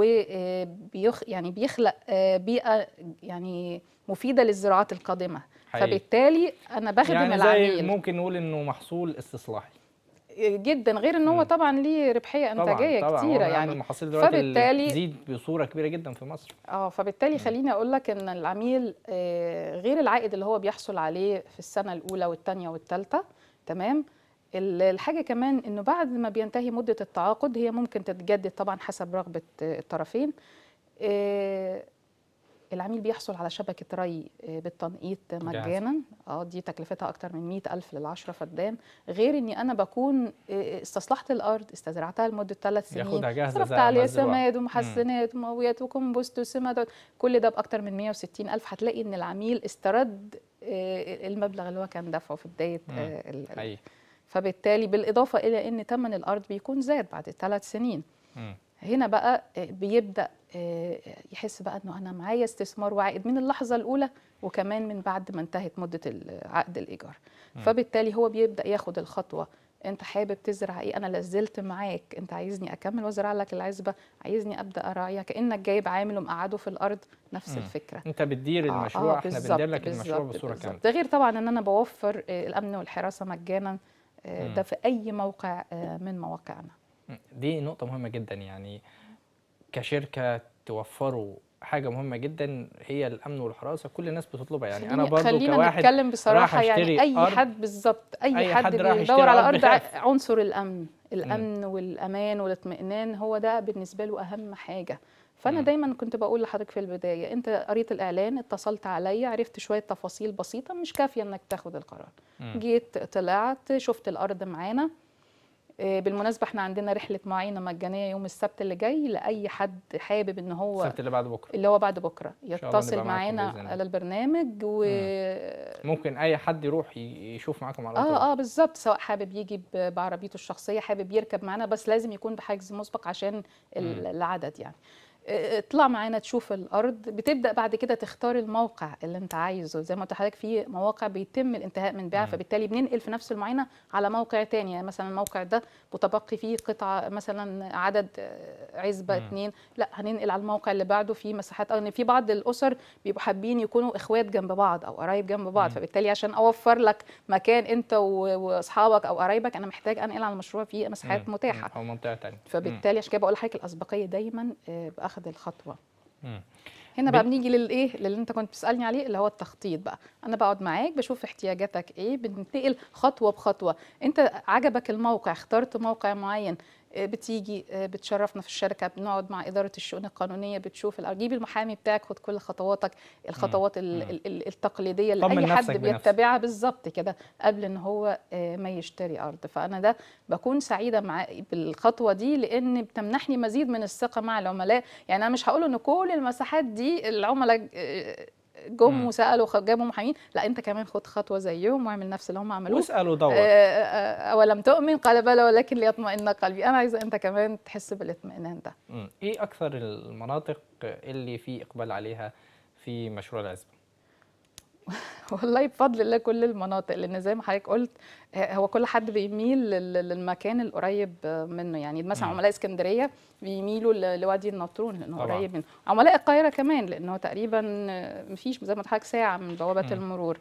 وبيخ يعني بيخلق آه، بيئه يعني مفيده للزراعات القادمه حقيقي. فبالتالي انا بخدم يعني زي العميل ممكن نقول انه محصول استصلاحي جدا غير ان هو مم. طبعا ليه ربحيه طبعا انتاجيه طبعا كتيره هو يعني المحاصيل دلوقتي اللي فبالتالي- بتزيد بصوره كبيره جدا في مصر اه فبالتالي خليني اقول لك ان العميل آه، غير العائد اللي هو بيحصل عليه في السنه الاولى والثانيه والثالثه تمام ال- الحاجه كمان انه بعد ما بينتهي مده التعاقد هي ممكن تتجدد طبعا حسب رغبه آه، الطرفين آه، العميل بيحصل على شبكة ري آه، بالتنقيط مجانا اه دي تكلفتها أكتر من مئة ألف للعشرة فدان غير إني أنا بكون آه، استصلحت الأرض استزرعتها لمدة ثلاث سنين ياخدها جاهزة صرفت زي عليها مزروعة. سماد ومحسنات ومقويات وكمبوست وسماد كل ده بأكتر من 160 ألف هتلاقي إن العميل استرد آه، المبلغ اللي هو كان دفعه في بداية مم. آه، ال- ال- حقيقي فبالتالي بالإضافة إلى إن ثمن الأرض بيكون زاد بعد ثلاث سنين مم. هنا بقى آه، بيبدا آه، يحس بقى انه انا معايا استثمار وعائد من اللحظه الاولى وكمان من بعد ما انتهت مده ال- عقد الايجار فبالتالي هو بيبدا ياخد الخطوه انت حابب تزرع ايه انا لازلت معاك انت عايزني اكمل وازرع لك العزبه عايزني ابدا اراعيها كانك جايب عامل ومقعده في الارض نفس مم. الفكره انت بتدير آه، المشروع آه، احنا بالظبط، بندير لك المشروع بالظبط، بصوره بالظبط. كامله ده غير طبعا ان انا بوفر آه، الامن والحراسه مجانا آه، مم. ده في اي موقع آه، من مواقعنا دي نقطة مهمة جدا يعني كشركة توفروا حاجة مهمة جدا هي الأمن والحراسة كل الناس بتطلبها يعني أنا خليني- برضو خلينا كواحد نتكلم بصراحه راح يعني أشتري اي أرض، حد بالظبط اي, أي حد, حد راح بيدور يشتري على أرض ارض ع- بيخاف. عنصر الامن الامن والامان والاطمئنان هو ده بالنسبه له اهم حاجه فانا مم. دايما كنت بقول لحضرتك في البدايه انت قريت الاعلان اتصلت عليا عرفت شويه تفاصيل بسيطه مش كافيه انك تاخد القرار مم. جيت طلعت شفت الارض معانا آه، بالمناسبه احنا عندنا رحله معاينه مجانيه يوم السبت اللي جاي لاي حد حابب ان هو السبت اللي بعد بكرة اللي هو بعد بكره شاء الله يتصل نبقى معاكم معانا بإذن الله. على البرنامج و ممكن أي حد يروح ي- يشوف معاكم على طول اه اه بالظبط سواء حابب يجي ب- بعربيته الشخصيه حابب يركب معانا بس لازم يكون بحجز مسبق عشان ال- مم. العدد يعني آه، اطلع معانا تشوف الارض بتبدا بعد كده تختار الموقع اللي انت عايزه زي ما قلت لحضرتك في مواقع بيتم الانتهاء من بيعها مم. فبالتالي بننقل في نفس المعاينه على موقع تاني يعني مثلا الموقع ده متبقي فيه قطعه مثلا عدد آه، عزبه مم. اتنين لا هننقل على الموقع اللي بعده في مساحات ان في بعض الاسر بيبقوا حابين يكونوا اخوات جنب بعض او قرايب جنب بعض مم. فبالتالي عشان اوفر لك مكان انت و- واصحابك او قرايبك انا محتاج انقل على المشروع فيه مساحات مم. متاحه أو منطقة تانية مم. فبالتالي عشان كده بقول لحضرتك الاسبقيه دايما آه، باخذ الخطوه مم. هنا بقى بن- بنيجي للايه للي انت كنت بتسالني عليه اللي هو التخطيط بقى انا بقعد معاك بشوف احتياجاتك ايه بننتقل خطوه بخطوه انت عجبك الموقع اخترت موقع معين آه، بتيجي آه، بتشرفنا في الشركه بنقعد مع اداره الشؤون القانونيه بتشوف ال- جيب المحامي بتاعك خد كل خطواتك الخطوات ال- مم. ال- ال- التقليديه اللي طمن اي حد نفسك بنفسك. بيتبعها بالظبط كده قبل ان هو آه، ما يشتري ارض فانا ده بكون سعيده مع بالخطوه دي لان بتمنحني مزيد من الثقه مع العملاء يعني انا مش هقول ان كل المساحات دي العملاء آه، جم مم. وسالوا خ- جابوا محامين لا انت كمان خد خطوه زيهم واعمل نفس اللي هم عملوه واسأل ودور آه، آه، اولم تؤمن قال بلى ولكن ليطمئن قلبي انا عايزه انت كمان تحس بالاطمئنان ده مم. إيه أكثر المناطق اللي في إقبال عليها في مشروع العزبة؟ والله بفضل الله كل المناطق لان زي ما حضرتك قلت آه، هو كل حد بيميل لل- للمكان القريب آه، منه يعني مثلا مم. عملاء اسكندريه بيميلوا ل- لوادي النطرون لانه طبعاً. قريب منه عملاء القاهره كمان لانه تقريبا آه، مفيش زي ما قلت لحضرتك ساعه من بوابه مم. المرور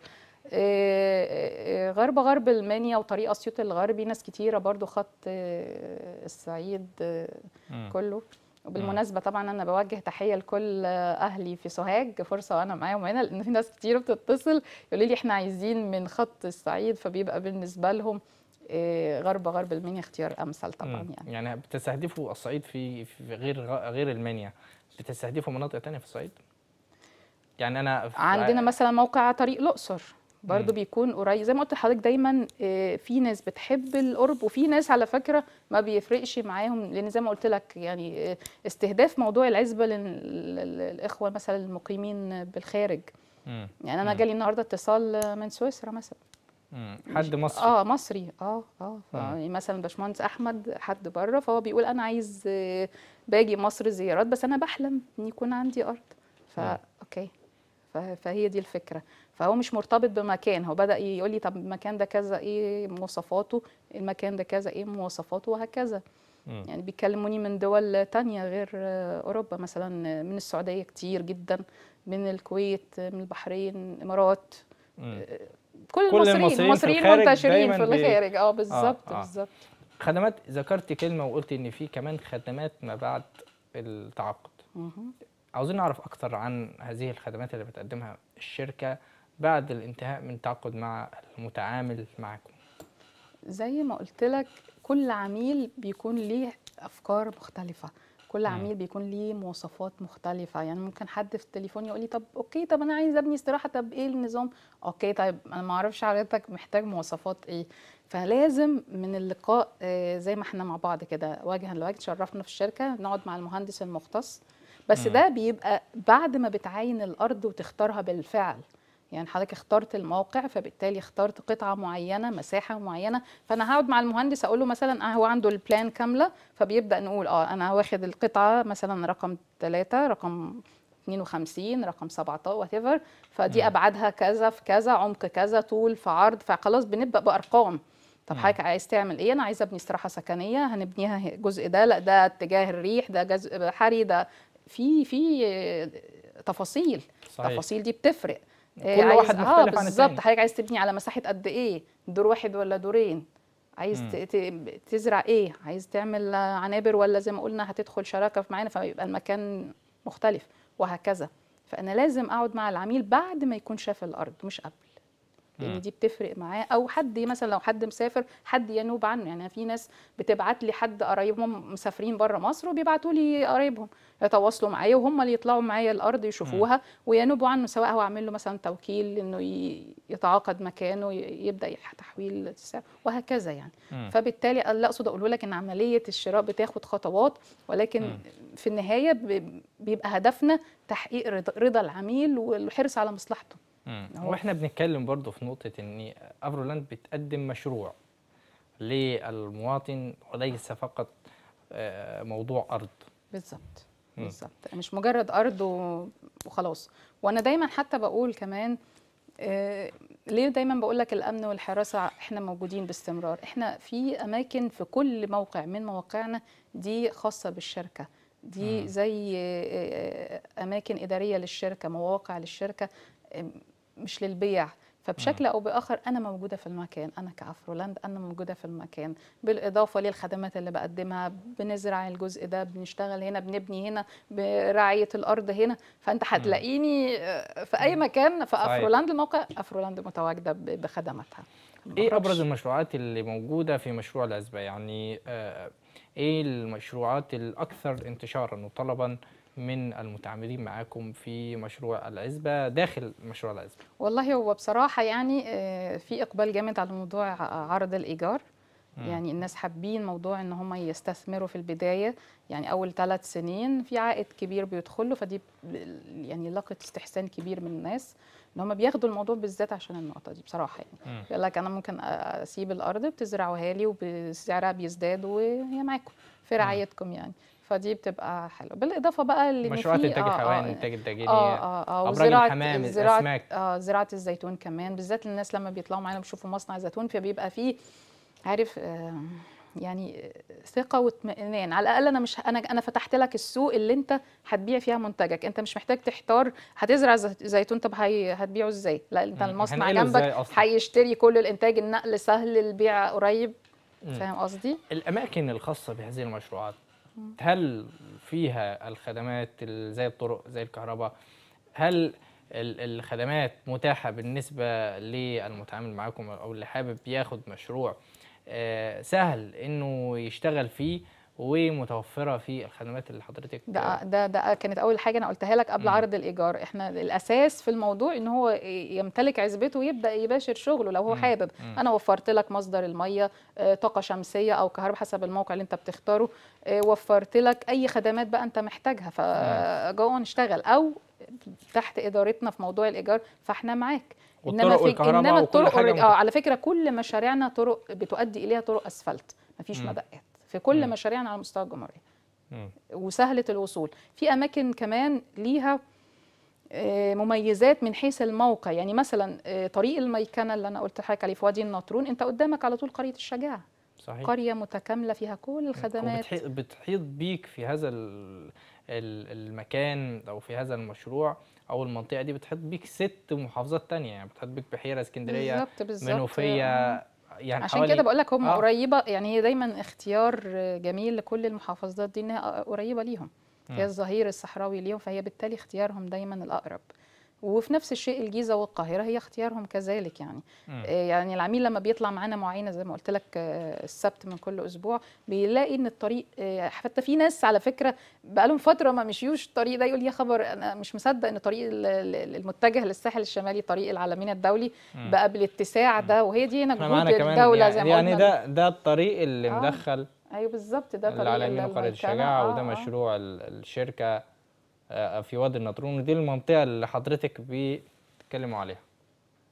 آه، آه، غرب غرب المنيا وطريق اسيوط الغربي ناس كتيره برضو خط آه، الصعيد آه، مم. كله وبالمناسبه طبعا انا بوجه تحيه لكل اهلي في سوهاج فرصه وانا معاهم هنا لان في ناس كتير بتتصل يقولوا لي احنا عايزين من خط الصعيد فبيبقى بالنسبه لهم آه، غرب غرب المنيا اختيار امثل طبعا مم. يعني يعني بتستهدفوا الصعيد في في غير غير المنيا بتستهدفوا مناطق تانية في الصعيد؟ يعني أنا في- عندنا مثلا موقع طريق الاقصر برضو مم. بيكون قريب زي ما قلت لحضرتك دايما آه، في ناس بتحب القرب وفي ناس على فكره ما بيفرقش معاهم لان زي ما قلت لك يعني آه، استهداف موضوع العزبه للاخوه مثلا المقيمين بالخارج مم. يعني انا مم. جالي النهارده اتصال من سويسرا مثلا مم. حد مصري اه مصري اه اه ف- مم. يعني مثلا باشمهندس احمد حد بره فهو بيقول انا عايز آه، باجي مصر زيارات بس انا بحلم ان يكون عندي ارض مم. فا اوكي ف- فهي دي الفكره فهو مش مرتبط بمكان هو بدا يقول لي طب المكان ده كذا ايه مواصفاته المكان ده كذا ايه مواصفاته وهكذا مم. يعني بيكلموني من دول تانية غير آه، أوروبا مثلا من السعودية كتير جدا من الكويت من البحرين الإمارات مم. كل كل المصريين المصريين في المصريين الخارج منتشرين دايماً في بي- الخارج اه بالظبط آه. بالظبط خدمات ذكرت كلمة وقلت إن في كمان خدمات ما بعد التعاقد مهم. عاوزين نعرف أكتر عن هذه الخدمات اللي بتقدمها الشركة بعد الانتهاء من التعاقد مع المتعامل معكم زي ما قلت لك كل عميل بيكون ليه افكار مختلفه كل مم. عميل بيكون ليه مواصفات مختلفه يعني ممكن حد في التليفون يقول لي طب اوكي طب انا عايز ابني استراحه طب ايه النظام اوكي طيب انا ما اعرفش حضرتك محتاج مواصفات ايه فلازم من اللقاء آه، زي ما احنا مع بعض كده وجها لوجه تشرفنا في الشركه نقعد مع المهندس المختص بس مم. ده بيبقى بعد ما بتعاين الارض وتختارها بالفعل يعني حضرتك اخترت الموقع فبالتالي اخترت قطعه معينه مساحه معينه فانا هقعد مع المهندس اقول له مثلا آه هو عنده البلان كامله فبيبدا نقول اه انا واخد القطعه مثلا رقم 3 رقم 52 رقم 17 وات ايفر فدي ابعادها كذا في كذا عمق كذا طول في عرض فخلاص بنبدا بارقام طب مم. حضرتك عايز تعمل ايه انا عايزه ابني استراحه سكنيه هنبنيها الجزء ده لا ده اتجاه الريح ده جزء بحري ده في في آه، تفاصيل صحيح التفاصيل دي بتفرق آه، كل عايز- واحد اه مختلف عن بالظبط التاني. حضرتك عايز تبني على مساحه قد ايه دور واحد ولا دورين عايز مم. ت- ت- تزرع ايه عايز تعمل آه، عنابر ولا زي ما قلنا هتدخل شراكه في معانا فيبقى المكان مختلف وهكذا فانا لازم اقعد مع العميل بعد ما يكون شاف الارض مش قبل مم. لان دي بتفرق معاه او حد مثلا لو حد مسافر حد ينوب عنه يعني في ناس بتبعت لي حد قرايبهم مسافرين بره مصر وبيبعتوا لي قرايبهم يتواصلوا معايا وهم اللي يطلعوا معايا الارض يشوفوها وينوبوا عنه سواء هو عامل له مثلا توكيل انه ي- يتعاقد مكانه ي- يبدا يح- تحويل السعر وهكذا يعني مم. فبالتالي اللي اقصد اقوله لك ان عمليه الشراء بتاخد خطوات ولكن مم. في النهايه ب- بيبقى هدفنا تحقيق رضا- رضا العميل والحرص على مصلحته مم. هو- واحنا بنتكلم برضو في نقطة ان افرولاند بتقدم مشروع للمواطن وليس فقط آه، موضوع ارض بالظبط مم. بالظبط مش مجرد ارض و- وخلاص وانا دايما حتى بقول كمان آه، ليه دايما بقول لك الامن والحراسه احنا موجودين باستمرار احنا في اماكن في كل موقع من مواقعنا دي خاصه بالشركه دي مم. زي آه، آه، اماكن اداريه للشركه مواقع للشركه آه، مش للبيع فبشكل او باخر انا موجوده في المكان انا كافرولاند انا موجوده في المكان بالاضافه للخدمات اللي بقدمها بنزرع الجزء ده بنشتغل هنا بنبني هنا برعايه الارض هنا فانت هتلاقيني آه، في اي مكان في صحيح. افرولاند الموقع افرولاند متواجده ب- بخدماتها ايه ما ابرز بخرجش. المشروعات اللي موجودة في مشروع العزبة يعني آه، ايه المشروعات الاكثر انتشارا وطلبا من المتعاملين معاكم في مشروع العزبة داخل مشروع العزبة والله هو بصراحه يعني آه، في اقبال جامد على موضوع عرض الايجار مم. يعني الناس حابين موضوع ان هم يستثمروا في البدايه يعني اول ثلاث سنين في عائد كبير بيدخله فدي ب- يعني لقت استحسان كبير من الناس ان هم بياخدوا الموضوع بالذات عشان النقطه دي بصراحه يعني مم. يقول لك انا ممكن اسيب الارض بتزرعوها لي وسعرها بيزداد وهي معاكم في رعايتكم يعني فدي بتبقى حلوه بالاضافه بقى اللي مشروعات انتاج الحيوان انتاج الدجاجية اه اه اه أبراج الحمام، زراعة الأسماك. اه زراعه الزيتون كمان بالذات الناس لما بيطلعوا معانا بيشوفوا مصنع زيتون فبيبقى فيه عارف آه يعني ثقه واطمئنان على الاقل انا مش انا انا فتحت لك السوق اللي انت هتبيع فيها منتجك انت مش محتاج تحتار هتزرع زيت- زيتون طب هي هتبيعه ازاي لا انت مم. المصنع هنقله إزاي جنبك أصلاً؟ هيشتري كل الانتاج النقل سهل البيع قريب مم. فاهم قصدي الأماكن الخاصة بهذه المشروعات هل فيها الخدمات ال- زي الطرق زي الكهرباء هل ال- الخدمات متاحة بالنسبة للمتعامل معاكم أو اللي حابب ياخد مشروع آه، سهل إنه يشتغل فيه ومتوفرة في الخدمات اللي حضرتك ده ده ده كانت اول حاجه انا قلتها لك قبل مم. عرض الايجار احنا الاساس في الموضوع ان هو يمتلك عزبته ويبدا يباشر شغله لو هو مم. حابب مم. انا وفرت لك مصدر الميه آه، طاقه شمسيه او كهرباء حسب الموقع اللي انت بتختاره آه، وفرت لك اي خدمات بقى انت محتاجها فجوه نشتغل او تحت ادارتنا في موضوع الايجار فاحنا معاك والطرق والكهرباء انما وكل الطرق حاجة already- مت- اه على فكره كل مشاريعنا طرق بتؤدي اليها طرق اسفلت مفيش مم. مدقات في كل مم. مشاريعنا على مستوى الجمهوريه مم. وسهله الوصول في اماكن كمان ليها آه، مميزات من حيث الموقع يعني مثلا آه، طريق الميكنه اللي انا قلت لحضرتك عليه في وادي النطرون انت قدامك على طول قريه الشجاعه صحيح قريه متكامله فيها كل الخدمات وبتحيط بتحيط بيك في هذا ال- ال- المكان او في هذا المشروع او المنطقه دي بتحيط بيك ست محافظات تانية يعني بتحيط بيك بحيره اسكندريه بالظبط بالظبط منوفيه آه. يعني عشان حوالي كده بقول لك هم آه. قريبه يعني هي دايما اختيار آه، جميل لكل المحافظات دي انها قريبه ليهم مم. هي الظهير الصحراوي ليهم فهي بالتالي اختيارهم دايما الاقرب وفي نفس الشيء الجيزه والقاهره هي اختيارهم كذلك يعني مم. آه، يعني العميل لما بيطلع معانا معاينه زي ما قلت لك آه، السبت من كل اسبوع بيلاقي ان الطريق آه، حتى في ناس على فكره بقالهم فتره ما مشيوش الطريق ده يقول يا خبر انا مش مصدق ان طريق ال- ال- المتجه للساحل الشمالي طريق العالمين الدولي مم. بقى بالاتساع ده وهي دي هنا احنا جهود معانا كمان الدوله يعني, زي ما يعني قلنا ده ده الطريق اللي آه. مدخل ايوه بالظبط ده طريق العالمين ال- وقريه الميكنة. الشجاعه آه، وده آه. مشروع ال- الشركه آه، في وادي النطرون ودي المنطقه اللي حضرتك بتتكلموا عليها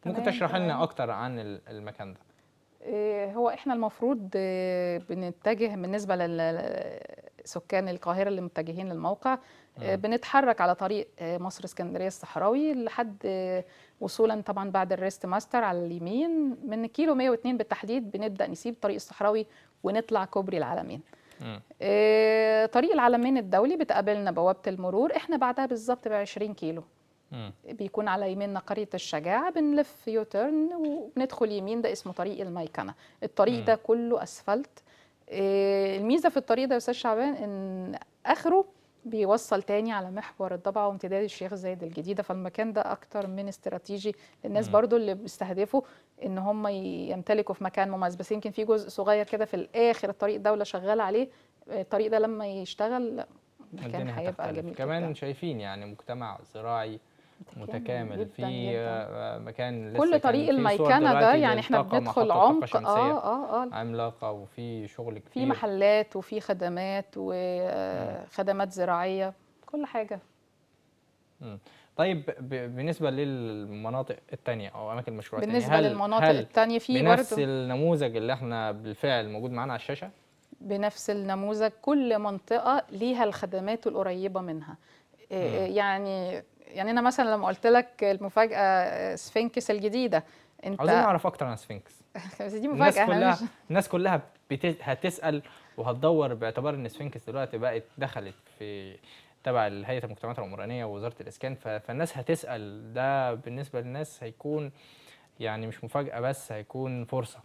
ممكن تمام، تشرح لنا تمام. اكتر عن ال- المكان ده إيه، هو احنا المفروض إيه، بنتجه بالنسبه لسكان القاهره اللي متجهين للموقع إيه، بنتحرك على طريق إيه، مصر اسكندريه الصحراوي لحد إيه، وصولا طبعا بعد الريست ماستر على اليمين من كيلو 102 بالتحديد بنبدا نسيب الطريق الصحراوي ونطلع كوبري العلمين مم. إيه، طريق العلمين الدولي بتقابلنا بوابه المرور احنا بعدها بالظبط ب 20 كيلو مم. بيكون على يميننا قرية الشجاعة بنلف يوترن وبندخل يمين ده اسمه طريق الميكنة الطريق ده كله أسفلت إيه، الميزة في الطريق ده يا أستاذ شعبان إن آخره بيوصل تاني على محور الضبعة وامتداد الشيخ زايد الجديدة فالمكان ده أكتر من استراتيجي للناس برضو اللي بيستهدفوا إن هم يمتلكوا في مكان مميز بس يمكن في جزء صغير كده في الآخر الطريق الدولة شغالة عليه الطريق ده لما يشتغل لا، المكان الدنيا هيبقى هتختلف جميل كمان جداً. شايفين يعني مجتمع زراعي متكامل جداً في جداً. آه، مكان لسه كل كان طريق في صور الميكنه ده دلوقتي يعني احنا للطاقة، بندخل محطة طاقة عمق شمسية اه اه اه عملاقة وفي شغل كتير في محلات وفي خدمات وخدمات زراعيه كل حاجه مم. طيب ب- بالنسبة للمناطق التانية أو أماكن المشروع التانية بالنسبه هل للمناطق هل التانية في بنفس برضه النموذج اللي احنا بالفعل موجود معانا على الشاشة؟ بنفس النموذج كل منطقه ليها الخدمات القريبه منها إيه يعني يعني انا مثلا لما قلت لك المفاجاه سفنكس الجديده انت عاوزين نعرف أكتر عن سفنكس بس دي الناس مفاجاه كلها مش- الناس كلها بت... هتسأل وهتدور باعتبار ان سفنكس دلوقتي بقت دخلت في تبع هيئة المجتمعات العمرانية ووزارة الإسكان ف... فالناس هتسأل ده بالنسبة للناس هيكون يعني مش مفاجأة بس هيكون فرصة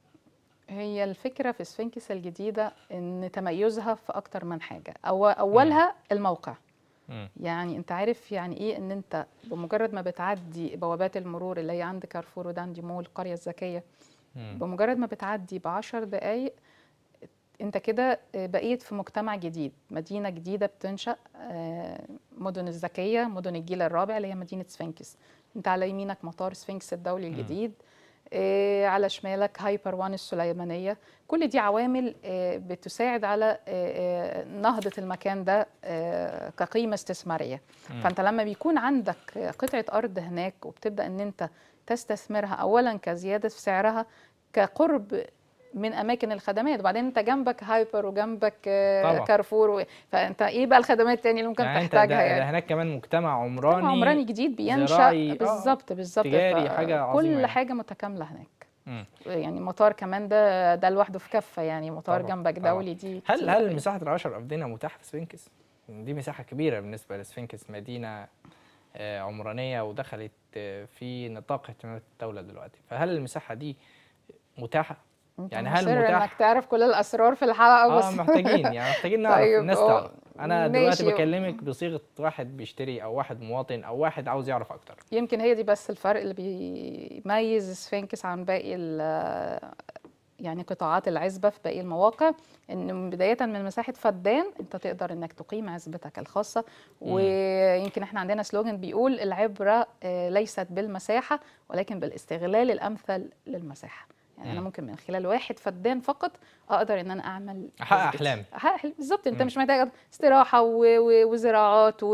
هي الفكرة في سفنكس الجديدة إن تميزها في أكتر من حاجة أو أولها الموقع مم. يعني أنت عارف يعني إيه إن أنت بمجرد ما بتعدي بوابات المرور اللي هي عند كارفور وداندي مول القرية الذكية مم. بمجرد ما بتعدي بعشر دقايق أنت كده بقيت في مجتمع جديد مدينة جديدة بتنشأ آه، مدن الذكية مدن الجيل الرابع اللي هي مدينة سفنكس أنت على يمينك مطار سفنكس الدولي الجديد آه، على شمالك هايبر وان السليمانية كل دي عوامل آه، بتساعد على آه، آه، نهضة المكان ده آه، كقيمة استثمارية مم. فأنت لما بيكون عندك قطعة أرض هناك وبتبدأ أن أنت تستثمرها أولا كزيادة في سعرها كقرب من اماكن الخدمات وبعدين انت جنبك هايبر وجنبك آه، طبعا. كارفور و... فانت ايه بقى الخدمات التانية اللي ممكن يعني انت تحتاجها ده, يعني ده هناك كمان مجتمع عمراني عمراني جديد بينشا زراعي، آه، بالظبط بالظبط تجاري، ف- حاجة عظيمة كل يعني. حاجه متكامله هناك مم. يعني مطار كمان ده ده لوحده في كفه يعني مطار طبعا، جنبك طبعا. دولي دي هل كتير هل أوي. مساحة العشر أفدنة متاحة في سفنكس؟ دي مساحة كبيرة بالنسبة لسفنكس مدينة آه، عمرانية ودخلت آه، في نطاق اهتمامات الدولة دلوقتي فهل المساحة دي متاحة؟ انت يعني هل مصر متاح- انك تعرف كل الاسرار في الحلقه اه بس محتاجين يعني محتاجين نعرف طيب، الناس أه، تعرف انا دلوقتي ماشي. بكلمك بصيغة واحد بيشتري او واحد مواطن او واحد عاوز يعرف اكتر يمكن هي دي بس الفرق اللي بيميز سفنكس عن باقي ال- يعني قطاعات العزبة في باقي المواقع ان بداية من مساحة فدان انت تقدر انك تقيم عزبتك الخاصة ويمكن احنا عندنا سلوجن بيقول العبرة آه، ليست بالمساحة ولكن بالاستغلال الامثل للمساحة يعني انا مم. ممكن من خلال واحد فدان فقط اقدر ان انا اعمل أحقق عزبتي. أحلامي. احقق أحلام. بالظبط انت مم. مش محتاج استراحة و- و- وزراعات و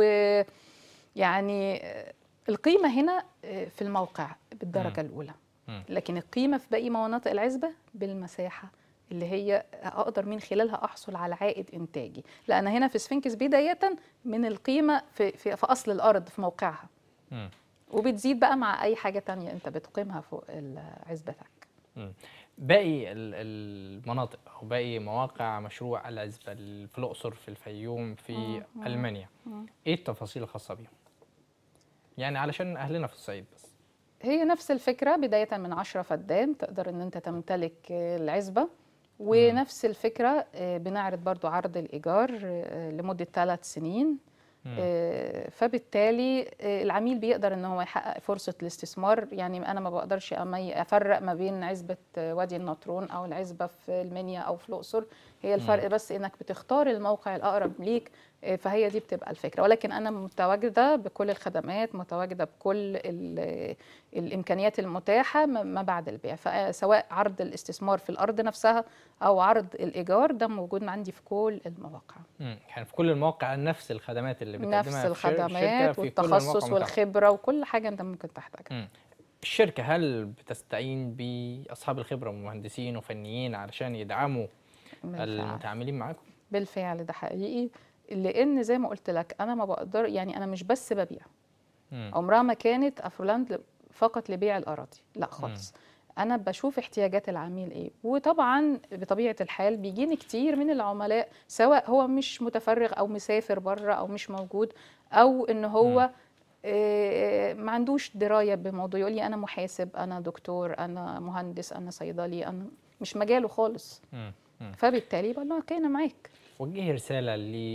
يعني آه، القيمة هنا آه، في الموقع بالدرجة الأولى مم. لكن القيمة في باقي مناطق العزبة بالمساحة اللي هي أقدر من خلالها أحصل على عائد إنتاجي لأن هنا في سفنكس بداية من القيمة في, في, في أصل الأرض في موقعها مم. وبتزيد بقى مع أي حاجة تانية أنت بتقيمها فوق ال- عزبتك مم. باقي ال- المناطق او باقي مواقع مشروع العزبة ال- في الاقصر في الفيوم في المانيا ايه التفاصيل الخاصة بيهم؟ يعني علشان اهلنا في الصعيد بس هي نفس الفكرة بداية من عشرة فدان تقدر ان انت تمتلك آه، العزبة ونفس الفكرة آه، بنعرض برضو عرض الإيجار آه، لمدة ثلاث سنين مم. آه، فبالتالي آه، العميل بيقدر ان هو يحقق فرصة الاستثمار يعني انا ما بقدرش أمي- افرق ما بين عزبة آه، وادي النطرون او العزبة في المنيا او في الأقصر هي الفرق بس انك بتختار الموقع الأقرب ليك آه، فهي دي بتبقى الفكرة ولكن أنا متواجدة بكل الخدمات متواجدة بكل ال- الإمكانيات المتاحة ما ما بعد البيع فسواء عرض الاستثمار في الأرض نفسها أو عرض الإيجار ده موجود عندي في كل المواقع مم. يعني في كل المواقع نفس الخدمات اللي بتقدمها نفس في شر- الشركة الخدمات في كل المواقع والتخصص متاحة. والخبرة وكل حاجة أنت ممكن تحتاجها مم. الشركة هل بتستعين بأصحاب الخبرة ومهندسين وفنيين علشان يدعموا بالفعل. المتعاملين معاكم؟ بالفعل ده حقيقي لان زي ما قلت لك انا ما بقدر يعني انا مش بس ببيع مم. عمرها ما كانت افرولاند ل- فقط لبيع الاراضي لا خالص انا بشوف احتياجات العميل ايه وطبعا بطبيعه الحال بيجيني كتير من العملاء سواء هو مش متفرغ او مسافر بره او مش موجود او ان هو آه، ما عندوش درايه بموضوع يقول لي انا محاسب انا دكتور انا مهندس انا صيدلي انا مش مجاله خالص مم. مم. فبالتالي بقول له كان معاك وجهي رسالة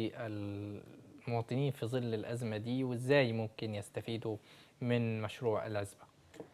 للمواطنين في ظل الأزمة دي وإزاي ممكن يستفيدوا من مشروع العزبة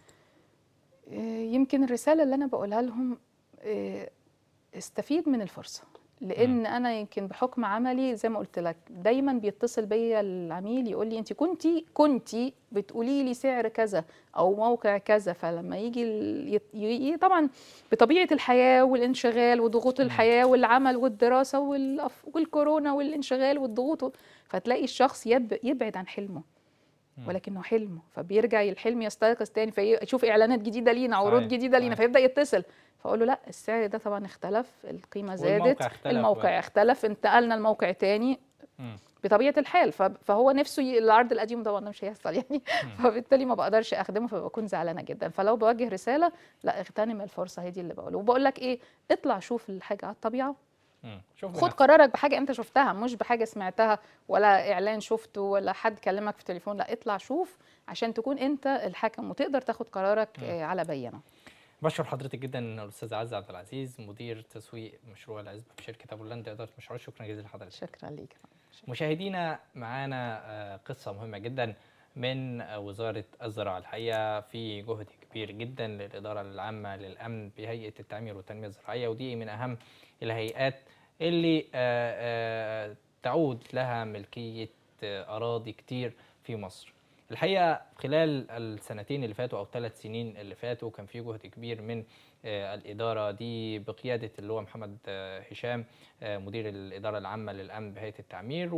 آه، يمكن الرسالة اللي أنا بقولها لهم آه، استفيد من الفرصة لأن أنا يمكن بحكم عملي زي ما قلت لك دايما بيتصل بيا العميل يقول لي أنت كنتي كنتي بتقولي لي سعر كذا أو موقع كذا فلما يجي ال- يت- ي- ي- طبعا بطبيعة الحياة والانشغال وضغوط الحياة والعمل والدراسة والأف- والكورونا والانشغال والضغوط فتلاقي الشخص يب يبعد عن حلمه ولكنه حلمه فبيرجع الحلم يستيقظ تاني فيشوف اعلانات جديده لينا عروض صحيح، جديده لينا صحيح. فيبدا يتصل فاقول له لا السعر ده طبعا اختلف القيمه زادت والموقع اختلف الموقع بقى. اختلف انتقلنا لموقع تاني مم. بطبيعه الحال ف- فهو نفسه ي- العرض القديم طبعا ده مش هيحصل يعني فبالتالي ما بقدرش اخدمه فبكون زعلانه جدا فلو بوجه رساله لا اغتنم الفرصه هي دي اللي بقوله وبقول لك ايه اطلع شوف الحاجه على الطبيعه مم. شوف خد بنفسك. قرارك بحاجه انت شفتها مش بحاجه سمعتها ولا اعلان شفته ولا حد كلمك في التليفون لا اطلع شوف عشان تكون انت الحكم وتقدر تاخد قرارك آه، على بينه بشكر حضرتك جدا الاستاذ عز عبد العزيز مدير تسويق مشروع العزبه في شركه ابو لاند اداره مشروع شكرا جزيلا لحضرتك شكرا ليك مشاهدينا معانا آه، قصة مهمة جدا من آه، وزارة الزراعة الحقيقة في جهد كبير جدا للإدارة العامة للأمن بهيئة التعمير والتنمية الزراعية ودي من أهم الهيئات اللي آه، آه، تعود لها ملكية آه، أراضي كتير في مصر الحقيقة خلال السنتين اللي فاتوا أو ثلاث سنين اللي فاتوا كان في جهد كبير من آه، الإدارة دي بقيادة اللي هو محمد آه، هشام آه، مدير الإدارة العامة للأمن بهيئة التعمير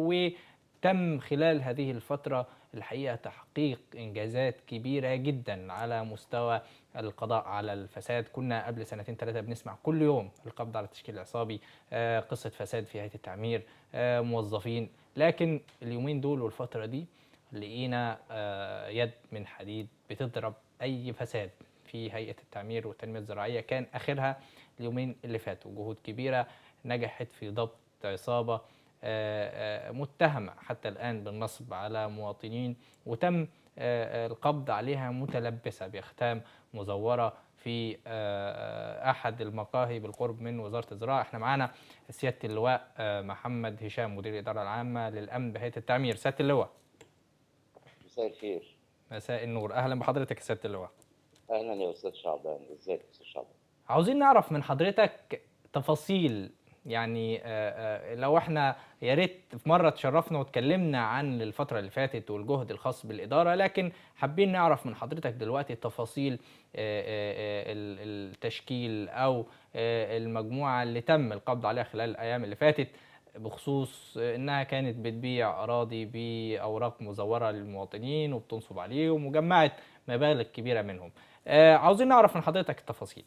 وتم خلال هذه الفترة الحقيقة تحقيق إنجازات كبيرة جدا على مستوى القضاء على الفساد كنا قبل سنتين ثلاثة بنسمع كل يوم القبض على التشكيل العصابي آه، قصة فساد في هيئة التعمير آه، موظفين لكن اليومين دول والفترة دي لقينا آه، يد من حديد بتضرب أي فساد في هيئة التعمير والتنمية الزراعية كان آخرها اليومين اللي فاتوا جهود كبيرة نجحت في ضبط عصابة آه، آه، متهمة حتى الآن بالنصب على مواطنين وتم آه، آه، القبض عليها متلبسة بأختام مزورة في آه، آه، أحد المقاهي بالقرب من وزارة الزراعة احنا معانا سيادة اللواء آه، محمد هشام مدير الإدارة العامة للأمن بهيئة التعمير سيادة اللواء مساء الخير مساء النور أهلا بحضرتك يا سيادة اللواء اهلا يا استاذ شعبان ازيك يا استاذ شعبان عاوزين نعرف من حضرتك تفاصيل يعني آه، آه، لو احنا يا ريت في مره تشرفنا واتكلمنا عن الفتره اللي فاتت والجهد الخاص بالاداره لكن حابين نعرف من حضرتك دلوقتي تفاصيل آه، آه، آه، ال- التشكيل او آه، المجموعه اللي تم القبض عليها خلال الايام اللي فاتت بخصوص انها كانت بتبيع اراضي باوراق مزوره للمواطنين وبتنصب عليهم وجمعت مبالغ كبيره منهم آه، عاوزين نعرف من حضرتك التفاصيل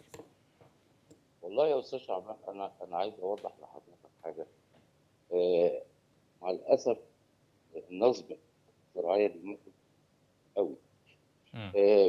والله يا استاذ شعبان انا انا عايز اوضح لحضرتك حاجه آه مع الاسف النصب الزراعيه دي ممكن قوي مم. آه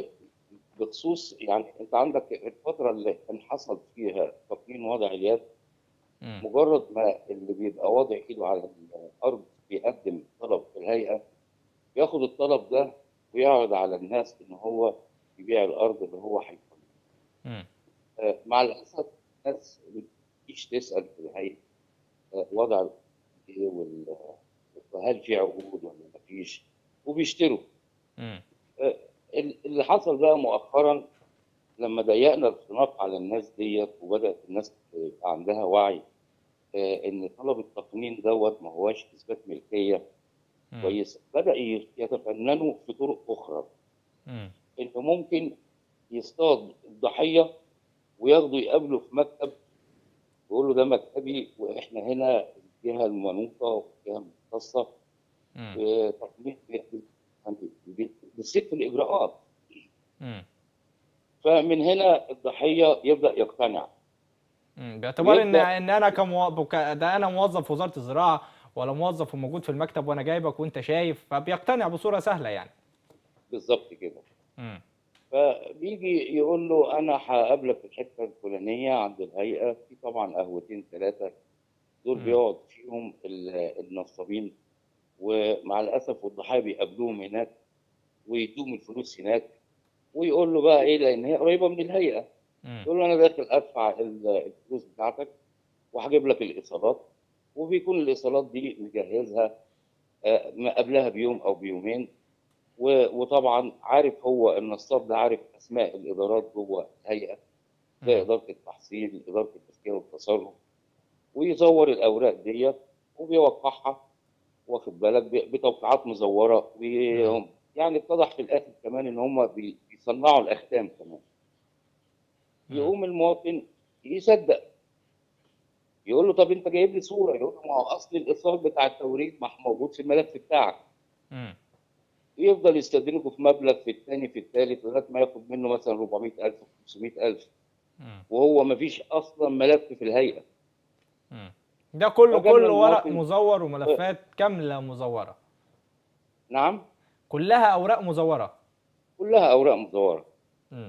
بخصوص يعني انت عندك الفتره اللي كان حصل فيها تقنين وضع اليد مم. مجرد ما اللي بيبقى واضع ايده على الارض بيقدم طلب في الهيئه ياخد الطلب ده ويعرض على الناس ان هو يبيع الارض اللي هو هيطلبها مم. آه، مع الاسف الناس بتجيش تسال في الهيئه آه، وضع ايه وال- وهل في عقود ولا ما فيش وبيشتروا مم. آه، ال- اللي حصل بقى مؤخرا لما ضيقنا الخناق على الناس ديت وبدات الناس يبقى عندها وعي آه، ان طلب التقنين دوت ما هواش اثبات ملكيه مم. كويس بدا ي- يتفننوا في طرق اخرى مم. انه ممكن يصطاد الضحيه وياخده يقابله في مكتب ويقول له ده مكتبي واحنا هنا الجهه المنوطه والجهه المختصه مم. بتقنين بالست الاجراءات مم. فمن هنا الضحيه يبدا يقتنع مم. باعتبار ان ويبدأ- ان انا كموظف ده انا موظف في وزاره الزراعه ولا موظف وموجود في المكتب وانا جايبك وانت شايف فبيقتنع بصوره سهله يعني بالظبط كده مم. فبيجي يقول له انا هقابلك في الحته الفلانيه عند الهيئه في طبعا قهوتين ثلاثه دول مم. بيقعد فيهم ال- النصابين ومع الاسف والضحايا بيقابلوهم هناك ويدوم الفلوس هناك ويقول له بقى ايه لان هي قريبه من الهيئه مم. يقول له انا داخل ادفع ال- الفلوس بتاعتك وهجيب لك الايصالات وبيكون الايصالات دي مجهزها آه، ما قبلها بيوم او بيومين و- وطبعا عارف هو النصاب ده عارف اسماء الادارات جوه الهيئه زي مم. اداره التحصيل اداره التزكيه والتصرف ويزور الاوراق ديت وبيوقعها واخد بالك ب- بتوقيعات مزوره وهم يعني اتضح في الاخر كمان ان هم بي- بيصنعوا الاختام كمان مم. يقوم المواطن يصدق يقول له طب انت جايب لي صوره يقول له ما هو اصل الايصال بتاع التوريد ما هو موجود في الملف بتاعك مم. يفضل يستدرجه في مبلغ في الثاني في الثالث لغايه ما ياخد منه مثلا 400000 500000 مم. وهو ما فيش اصلا ملف في الهيئه مم. ده كله فجاب كله ورق المواطن- مزور وملفات كامله مزوره نعم كلها اوراق مزوره كلها اوراق مزوره مم.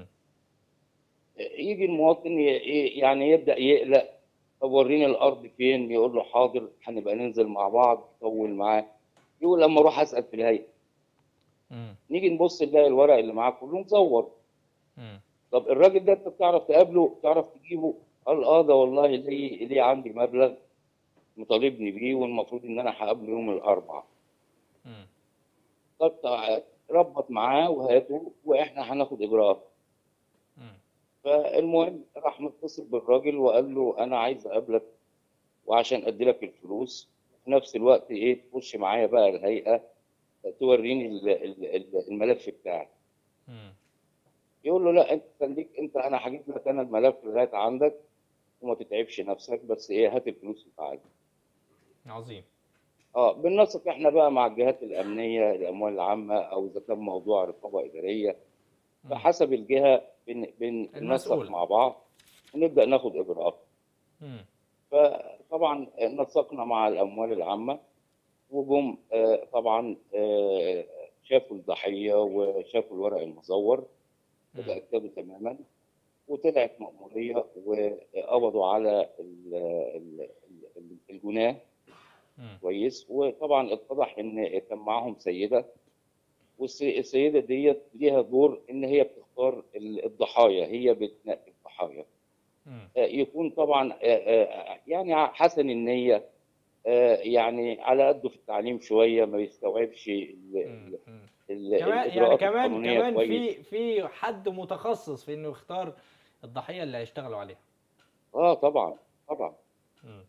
يجي المواطن ي- ي- يعني يبدا يقلق طب وريني الارض فين يقول له حاضر هنبقى ننزل مع بعض يطول معاه يقول اما اروح اسال في الهيئه مم. نيجي نبص نلاقي الورق اللي معاه كله مزور مم. طب الراجل ده انت بتعرف تقابله بتعرف تجيبه قال اه ده والله ليه ليه عندي مبلغ مطالبني بيه والمفروض ان انا هقابله يوم الاربعاء مم. طب تع- ربط معاه وهاته واحنا هناخد اجراءات مم. فالمهم راح متصل بالراجل وقال له انا عايز اقابلك وعشان ادي لك الفلوس في نفس الوقت ايه تخش معايا بقى الهيئه توريني ال- ال- ال- الملف بتاعك مم. يقول له لا انت خليك انت انا هجيب لك انا الملف لغايه عندك وما تتعبش نفسك بس ايه هات الفلوس وتعالى عظيم اه بننسق احنا بقى مع الجهات الامنيه الاموال العامه او اذا كان موضوع رقابه اداريه مم. فحسب الجهه بن بن المسؤولة. بننسق مع بعض ونبدا ناخد اجراءات مم. فطبعا نسقنا مع الاموال العامه وجم آه، طبعا آه، شافوا الضحيه وشافوا الورق المزور مم. وتاكدوا تماما وطلعت مأمورية وقبضوا على ال- ال- ال- الجناه مم. كويس وطبعا اتضح ان كان معاهم سيده والسيده ديت ليها دور ان هي بتختار ال- الضحايا هي بتنقي الضحايا مم. آه، يكون طبعا آه، آه، يعني حسن النيه آه، يعني على قده في التعليم شويه ما يستوعبش ال- مم. ال- مم. ال- كمان يعني الإجراءات كمان القانونية كمان كويس. في في حد متخصص في انه يختار الضحيه اللي هيشتغلوا عليها اه طبعا طبعا مم.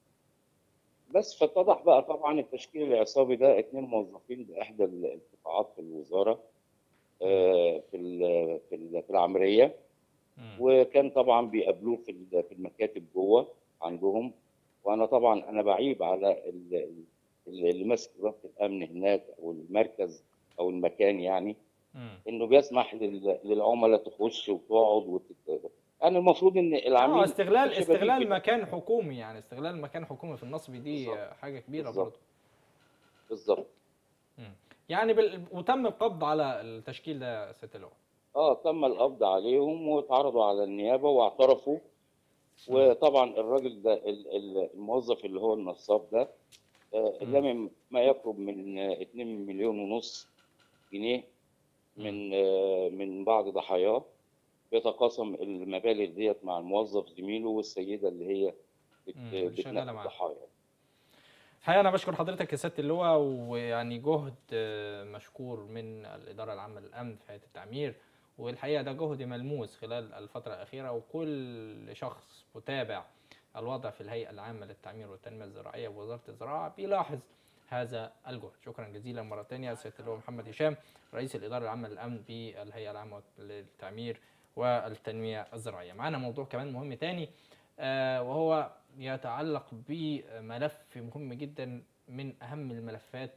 بس فاتضح بقى طبعا التشكيل العصابي ده اتنين موظفين باحدى ال- القطاعات في الوزاره آه، في ال- في ال- في العمريه مم. وكان طبعا بيقابلوه في ال- في المكاتب جوه عندهم وانا طبعا انا بعيب على ال- ال- اللي ماسك اداره الامن هناك او المركز او المكان يعني مم. انه بيسمح لل- للعملاء تخش وتقعد وتت... يعني المفروض ان العميل اه استغلال يخش استغلال بديل. مكان حكومي يعني استغلال مكان حكومي في النصب دي بالظبط. حاجه كبيره بالظبط. برضه بالظبط يعني بال... وتم القبض على التشكيل ده يا ست اللواء اه تم القبض عليهم واتعرضوا على النيابه واعترفوا وطبعا الراجل ده ال- ال- الموظف اللي هو النصاب ده آه، مم. لم ما يقرب من آه، 2 مليون ونص جنيه من آه، من بعض ضحاياه بيتقاسم المبالغ ديت مع الموظف زميله والسيده اللي هي بت- مم، اللي شغالة بتنقي معاه. الضحايا الحقيقه انا بشكر حضرتك يا سياده اللواء ويعني جهد آه، مشكور من الاداره العامه للامن في هيئه التعمير والحقيقه ده جهد ملموس خلال الفتره الاخيره وكل شخص متابع الوضع في الهيئه العامه للتعمير والتنميه الزراعيه بوزاره الزراعه بيلاحظ هذا الجهد شكرا جزيلا مره ثانيه سياده اللواء محمد هشام رئيس الاداره العامه للامن بالهيئه العامه للتعمير والتنميه الزراعيه معانا موضوع كمان مهم تاني آه، وهو يتعلق بملف مهم جدا من اهم الملفات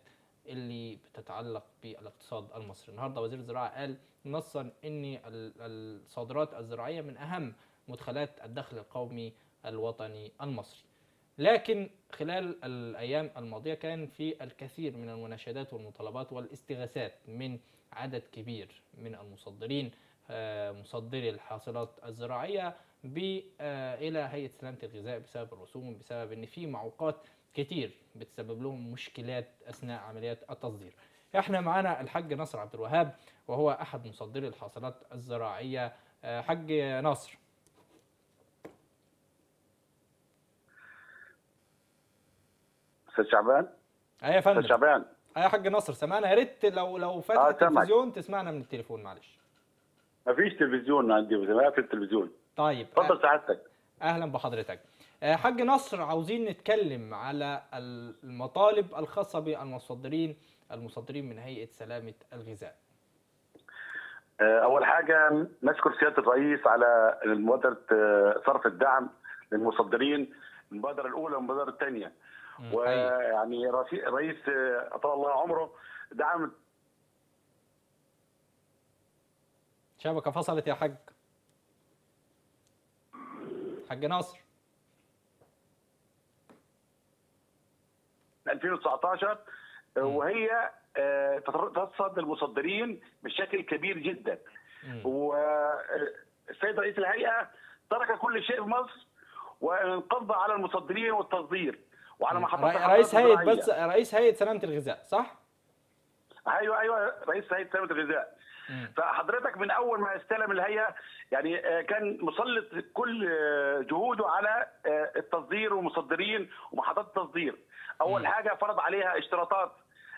اللي بتتعلق بالاقتصاد المصري النهارده وزير الزراعه قال نصا ان ال- الصادرات الزراعيه من اهم مدخلات الدخل القومي الوطني المصري لكن خلال الايام الماضيه كان في الكثير من المناشدات والمطالبات والاستغاثات من عدد كبير من المصدرين آه، مصدري الحاصلات الزراعيه ب آه، الى هيئه سلامه الغذاء بسبب الرسوم بسبب ان في معوقات كتير بتسبب لهم مشكلات اثناء عمليات التصدير. احنا معانا الحاج نصر عبد الوهاب وهو احد مصدري الحاصلات الزراعيه آه، حاج نصر استاذ شعبان ايه يا استاذ فندم شعبان ايه يا حاج نصر سمعنا يا ريت لو لو فاتح آه، سامعك. التلفزيون تسمعنا من التليفون معلش ما فيش تلفزيون عندي ما في التلفزيون طيب تفضل سعادتك اهلا بحضرتك آه، حاج نصر عاوزين نتكلم على المطالب الخاصه بالمصدرين المصدرين من هيئه سلامه الغذاء آه، اول حاجه نشكر سياده الرئيس على مبادره آه، صرف الدعم للمصدرين المبادره الاولى والمبادره الثانيه مم، حقيقي. ويعني رفيق- الرئيس آه، اطال الله عمره دعم شبكه فصلت يا حاج حاج نصر 2019 آه، وهي آه، ترصد المصدرين بشكل كبير جدا مم. والسيد رئيس الهيئه ترك كل شيء في مصر وانقض على المصدرين والتصدير وعلى محطات رئي- الحضارة رئيس هيئه الزراعية. بس رئيس هيئه سلامه الغذاء صح؟ ايوه ايوه رئيس هيئه سلامه الغذاء مم. فحضرتك من اول ما استلم الهيئه يعني آه، كان مسلط كل آه، جهوده على آه، التصدير والمصدرين ومحطات التصدير اول مم. حاجه فرض عليها اشتراطات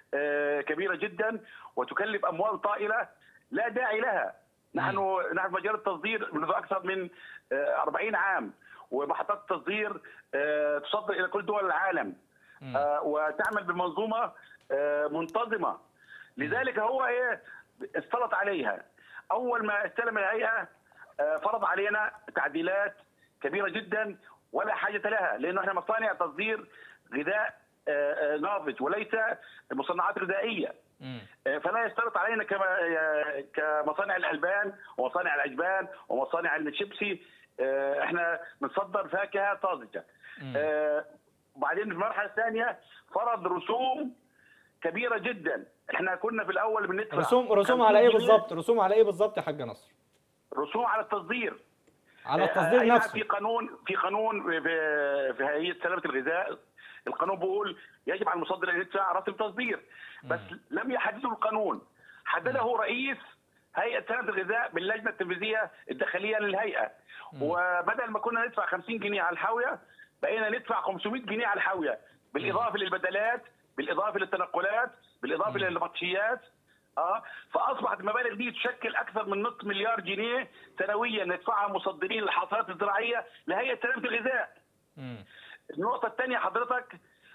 آه، كبيره جدا وتكلف اموال طائله لا داعي لها نحن نحن في مجال التصدير منذ اكثر من آه، 40 عام ومحطات التصدير آه، تصدر الى كل دول العالم مم. آه، وتعمل بمنظومه آه، منتظمه لذلك هو ايه استلط عليها اول ما استلم الهيئه آه، فرض علينا تعديلات كبيره جدا ولا حاجه لها لانه احنا مصانع تصدير غذاء آه، آه، ناضج وليس مصنعات غذائيه مم. آه، فلا يشترط علينا كما آه، كمصانع الالبان ومصانع الاجبان ومصانع الشيبسي آه، احنا بنصدر فاكهه طازجه مم. آه، وبعدين في المرحله الثانيه فرض رسوم كبيره جدا احنا كنا في الاول بندفع رسوم رسوم 50 على ايه جنيه بالظبط؟ رسوم على ايه بالظبط يا حاج نصر؟ رسوم على التصدير على آه، التصدير أي نعم، نفسه في قانون في قانون في في هيئه سلامه الغذاء القانون بيقول يجب على المصدر ان يدفع راتب تصدير بس لم يحدده القانون حدده رئيس هيئه سلامه الغذاء باللجنه التنفيذيه الداخليه للهيئه وبدل ما كنا ندفع 50 جنيه على الحاويه بقينا ندفع 500 جنيه على الحاويه بالاضافه للبدلات بالاضافه للتنقلات بالاضافه للبطشيات اه فاصبحت المبالغ دي تشكل اكثر من نصف مليار جنيه سنويا ندفعها مصدرين الحاصلات الزراعيه لهيئه سلامه الغذاء. مم. النقطه الثانيه حضرتك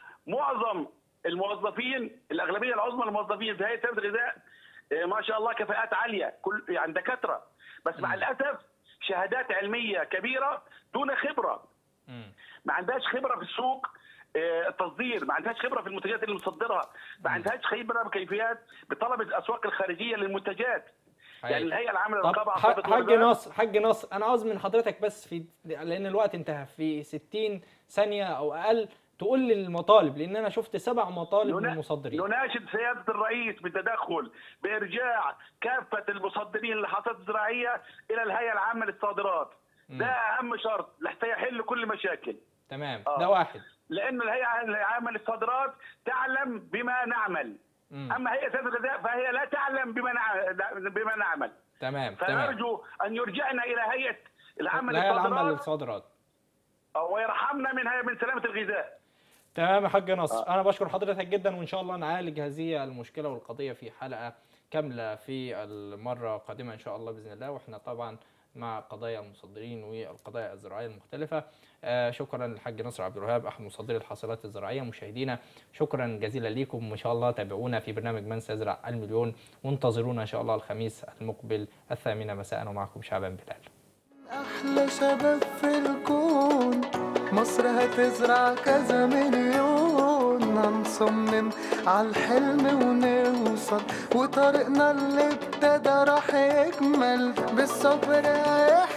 معظم الموظفين الاغلبيه العظمى الموظفين في هيئه سلامه الغذاء آه، ما شاء الله كفاءات عاليه كل يعني دكاتره بس مع الاسف شهادات علميه كبيره دون خبره مم. ما عندهاش خبره في السوق آه، التصدير ما عندهاش خبره في المنتجات اللي مصدرها ما عندهاش خبره بكيفيات بطلب الاسواق الخارجيه للمنتجات يعني حقيقي. الهيئه العامه طب للرقابه على ح- الصرف حاج والغذاء نصر حاج نصر انا عاوز من حضرتك بس في لان الوقت انتهى في 60 ثانيه او اقل تقول لي المطالب لان انا شفت سبع مطالب من ننا- المصدرين نناشد سياده الرئيس بالتدخل بارجاع كافه المصدرين للحاصلات الزراعيه الى الهيئه العامه للصادرات ده اهم شرط لحتى يحل كل المشاكل تمام آه. ده واحد لان الهيئه العامه للصادرات تعلم بما نعمل مم. اما هيئه سلامه الغذاء فهي لا تعلم بما نع- بما نعمل تمام تمام فنرجو ان يرجعنا الى هيئه العامه الهيئه العامه للصادرات للصادرات ويرحمنا من هي- من سلامه الغذاء تمام يا حاج نصر انا بشكر حضرتك جدا وان شاء الله نعالج هذه المشكله والقضيه في حلقه كامله في المره القادمه ان شاء الله باذن الله واحنا طبعا مع قضايا المصدرين والقضايا الزراعيه المختلفه آه شكرا للحاج نصر عبد الوهاب احد مصدري الحاصلات الزراعيه مشاهدينا شكرا جزيلا ليكم وان شاء الله تابعونا في برنامج من سيزرع المليون وانتظرونا ان شاء الله الخميس المقبل الثامنه مساء ومعكم شعبان بلال أحلى شباب في الكون مصر هتزرع كذا مليون هنصمم عالحلم ونوصل وطريقنا اللي ابتدى راح يكمل بالصبر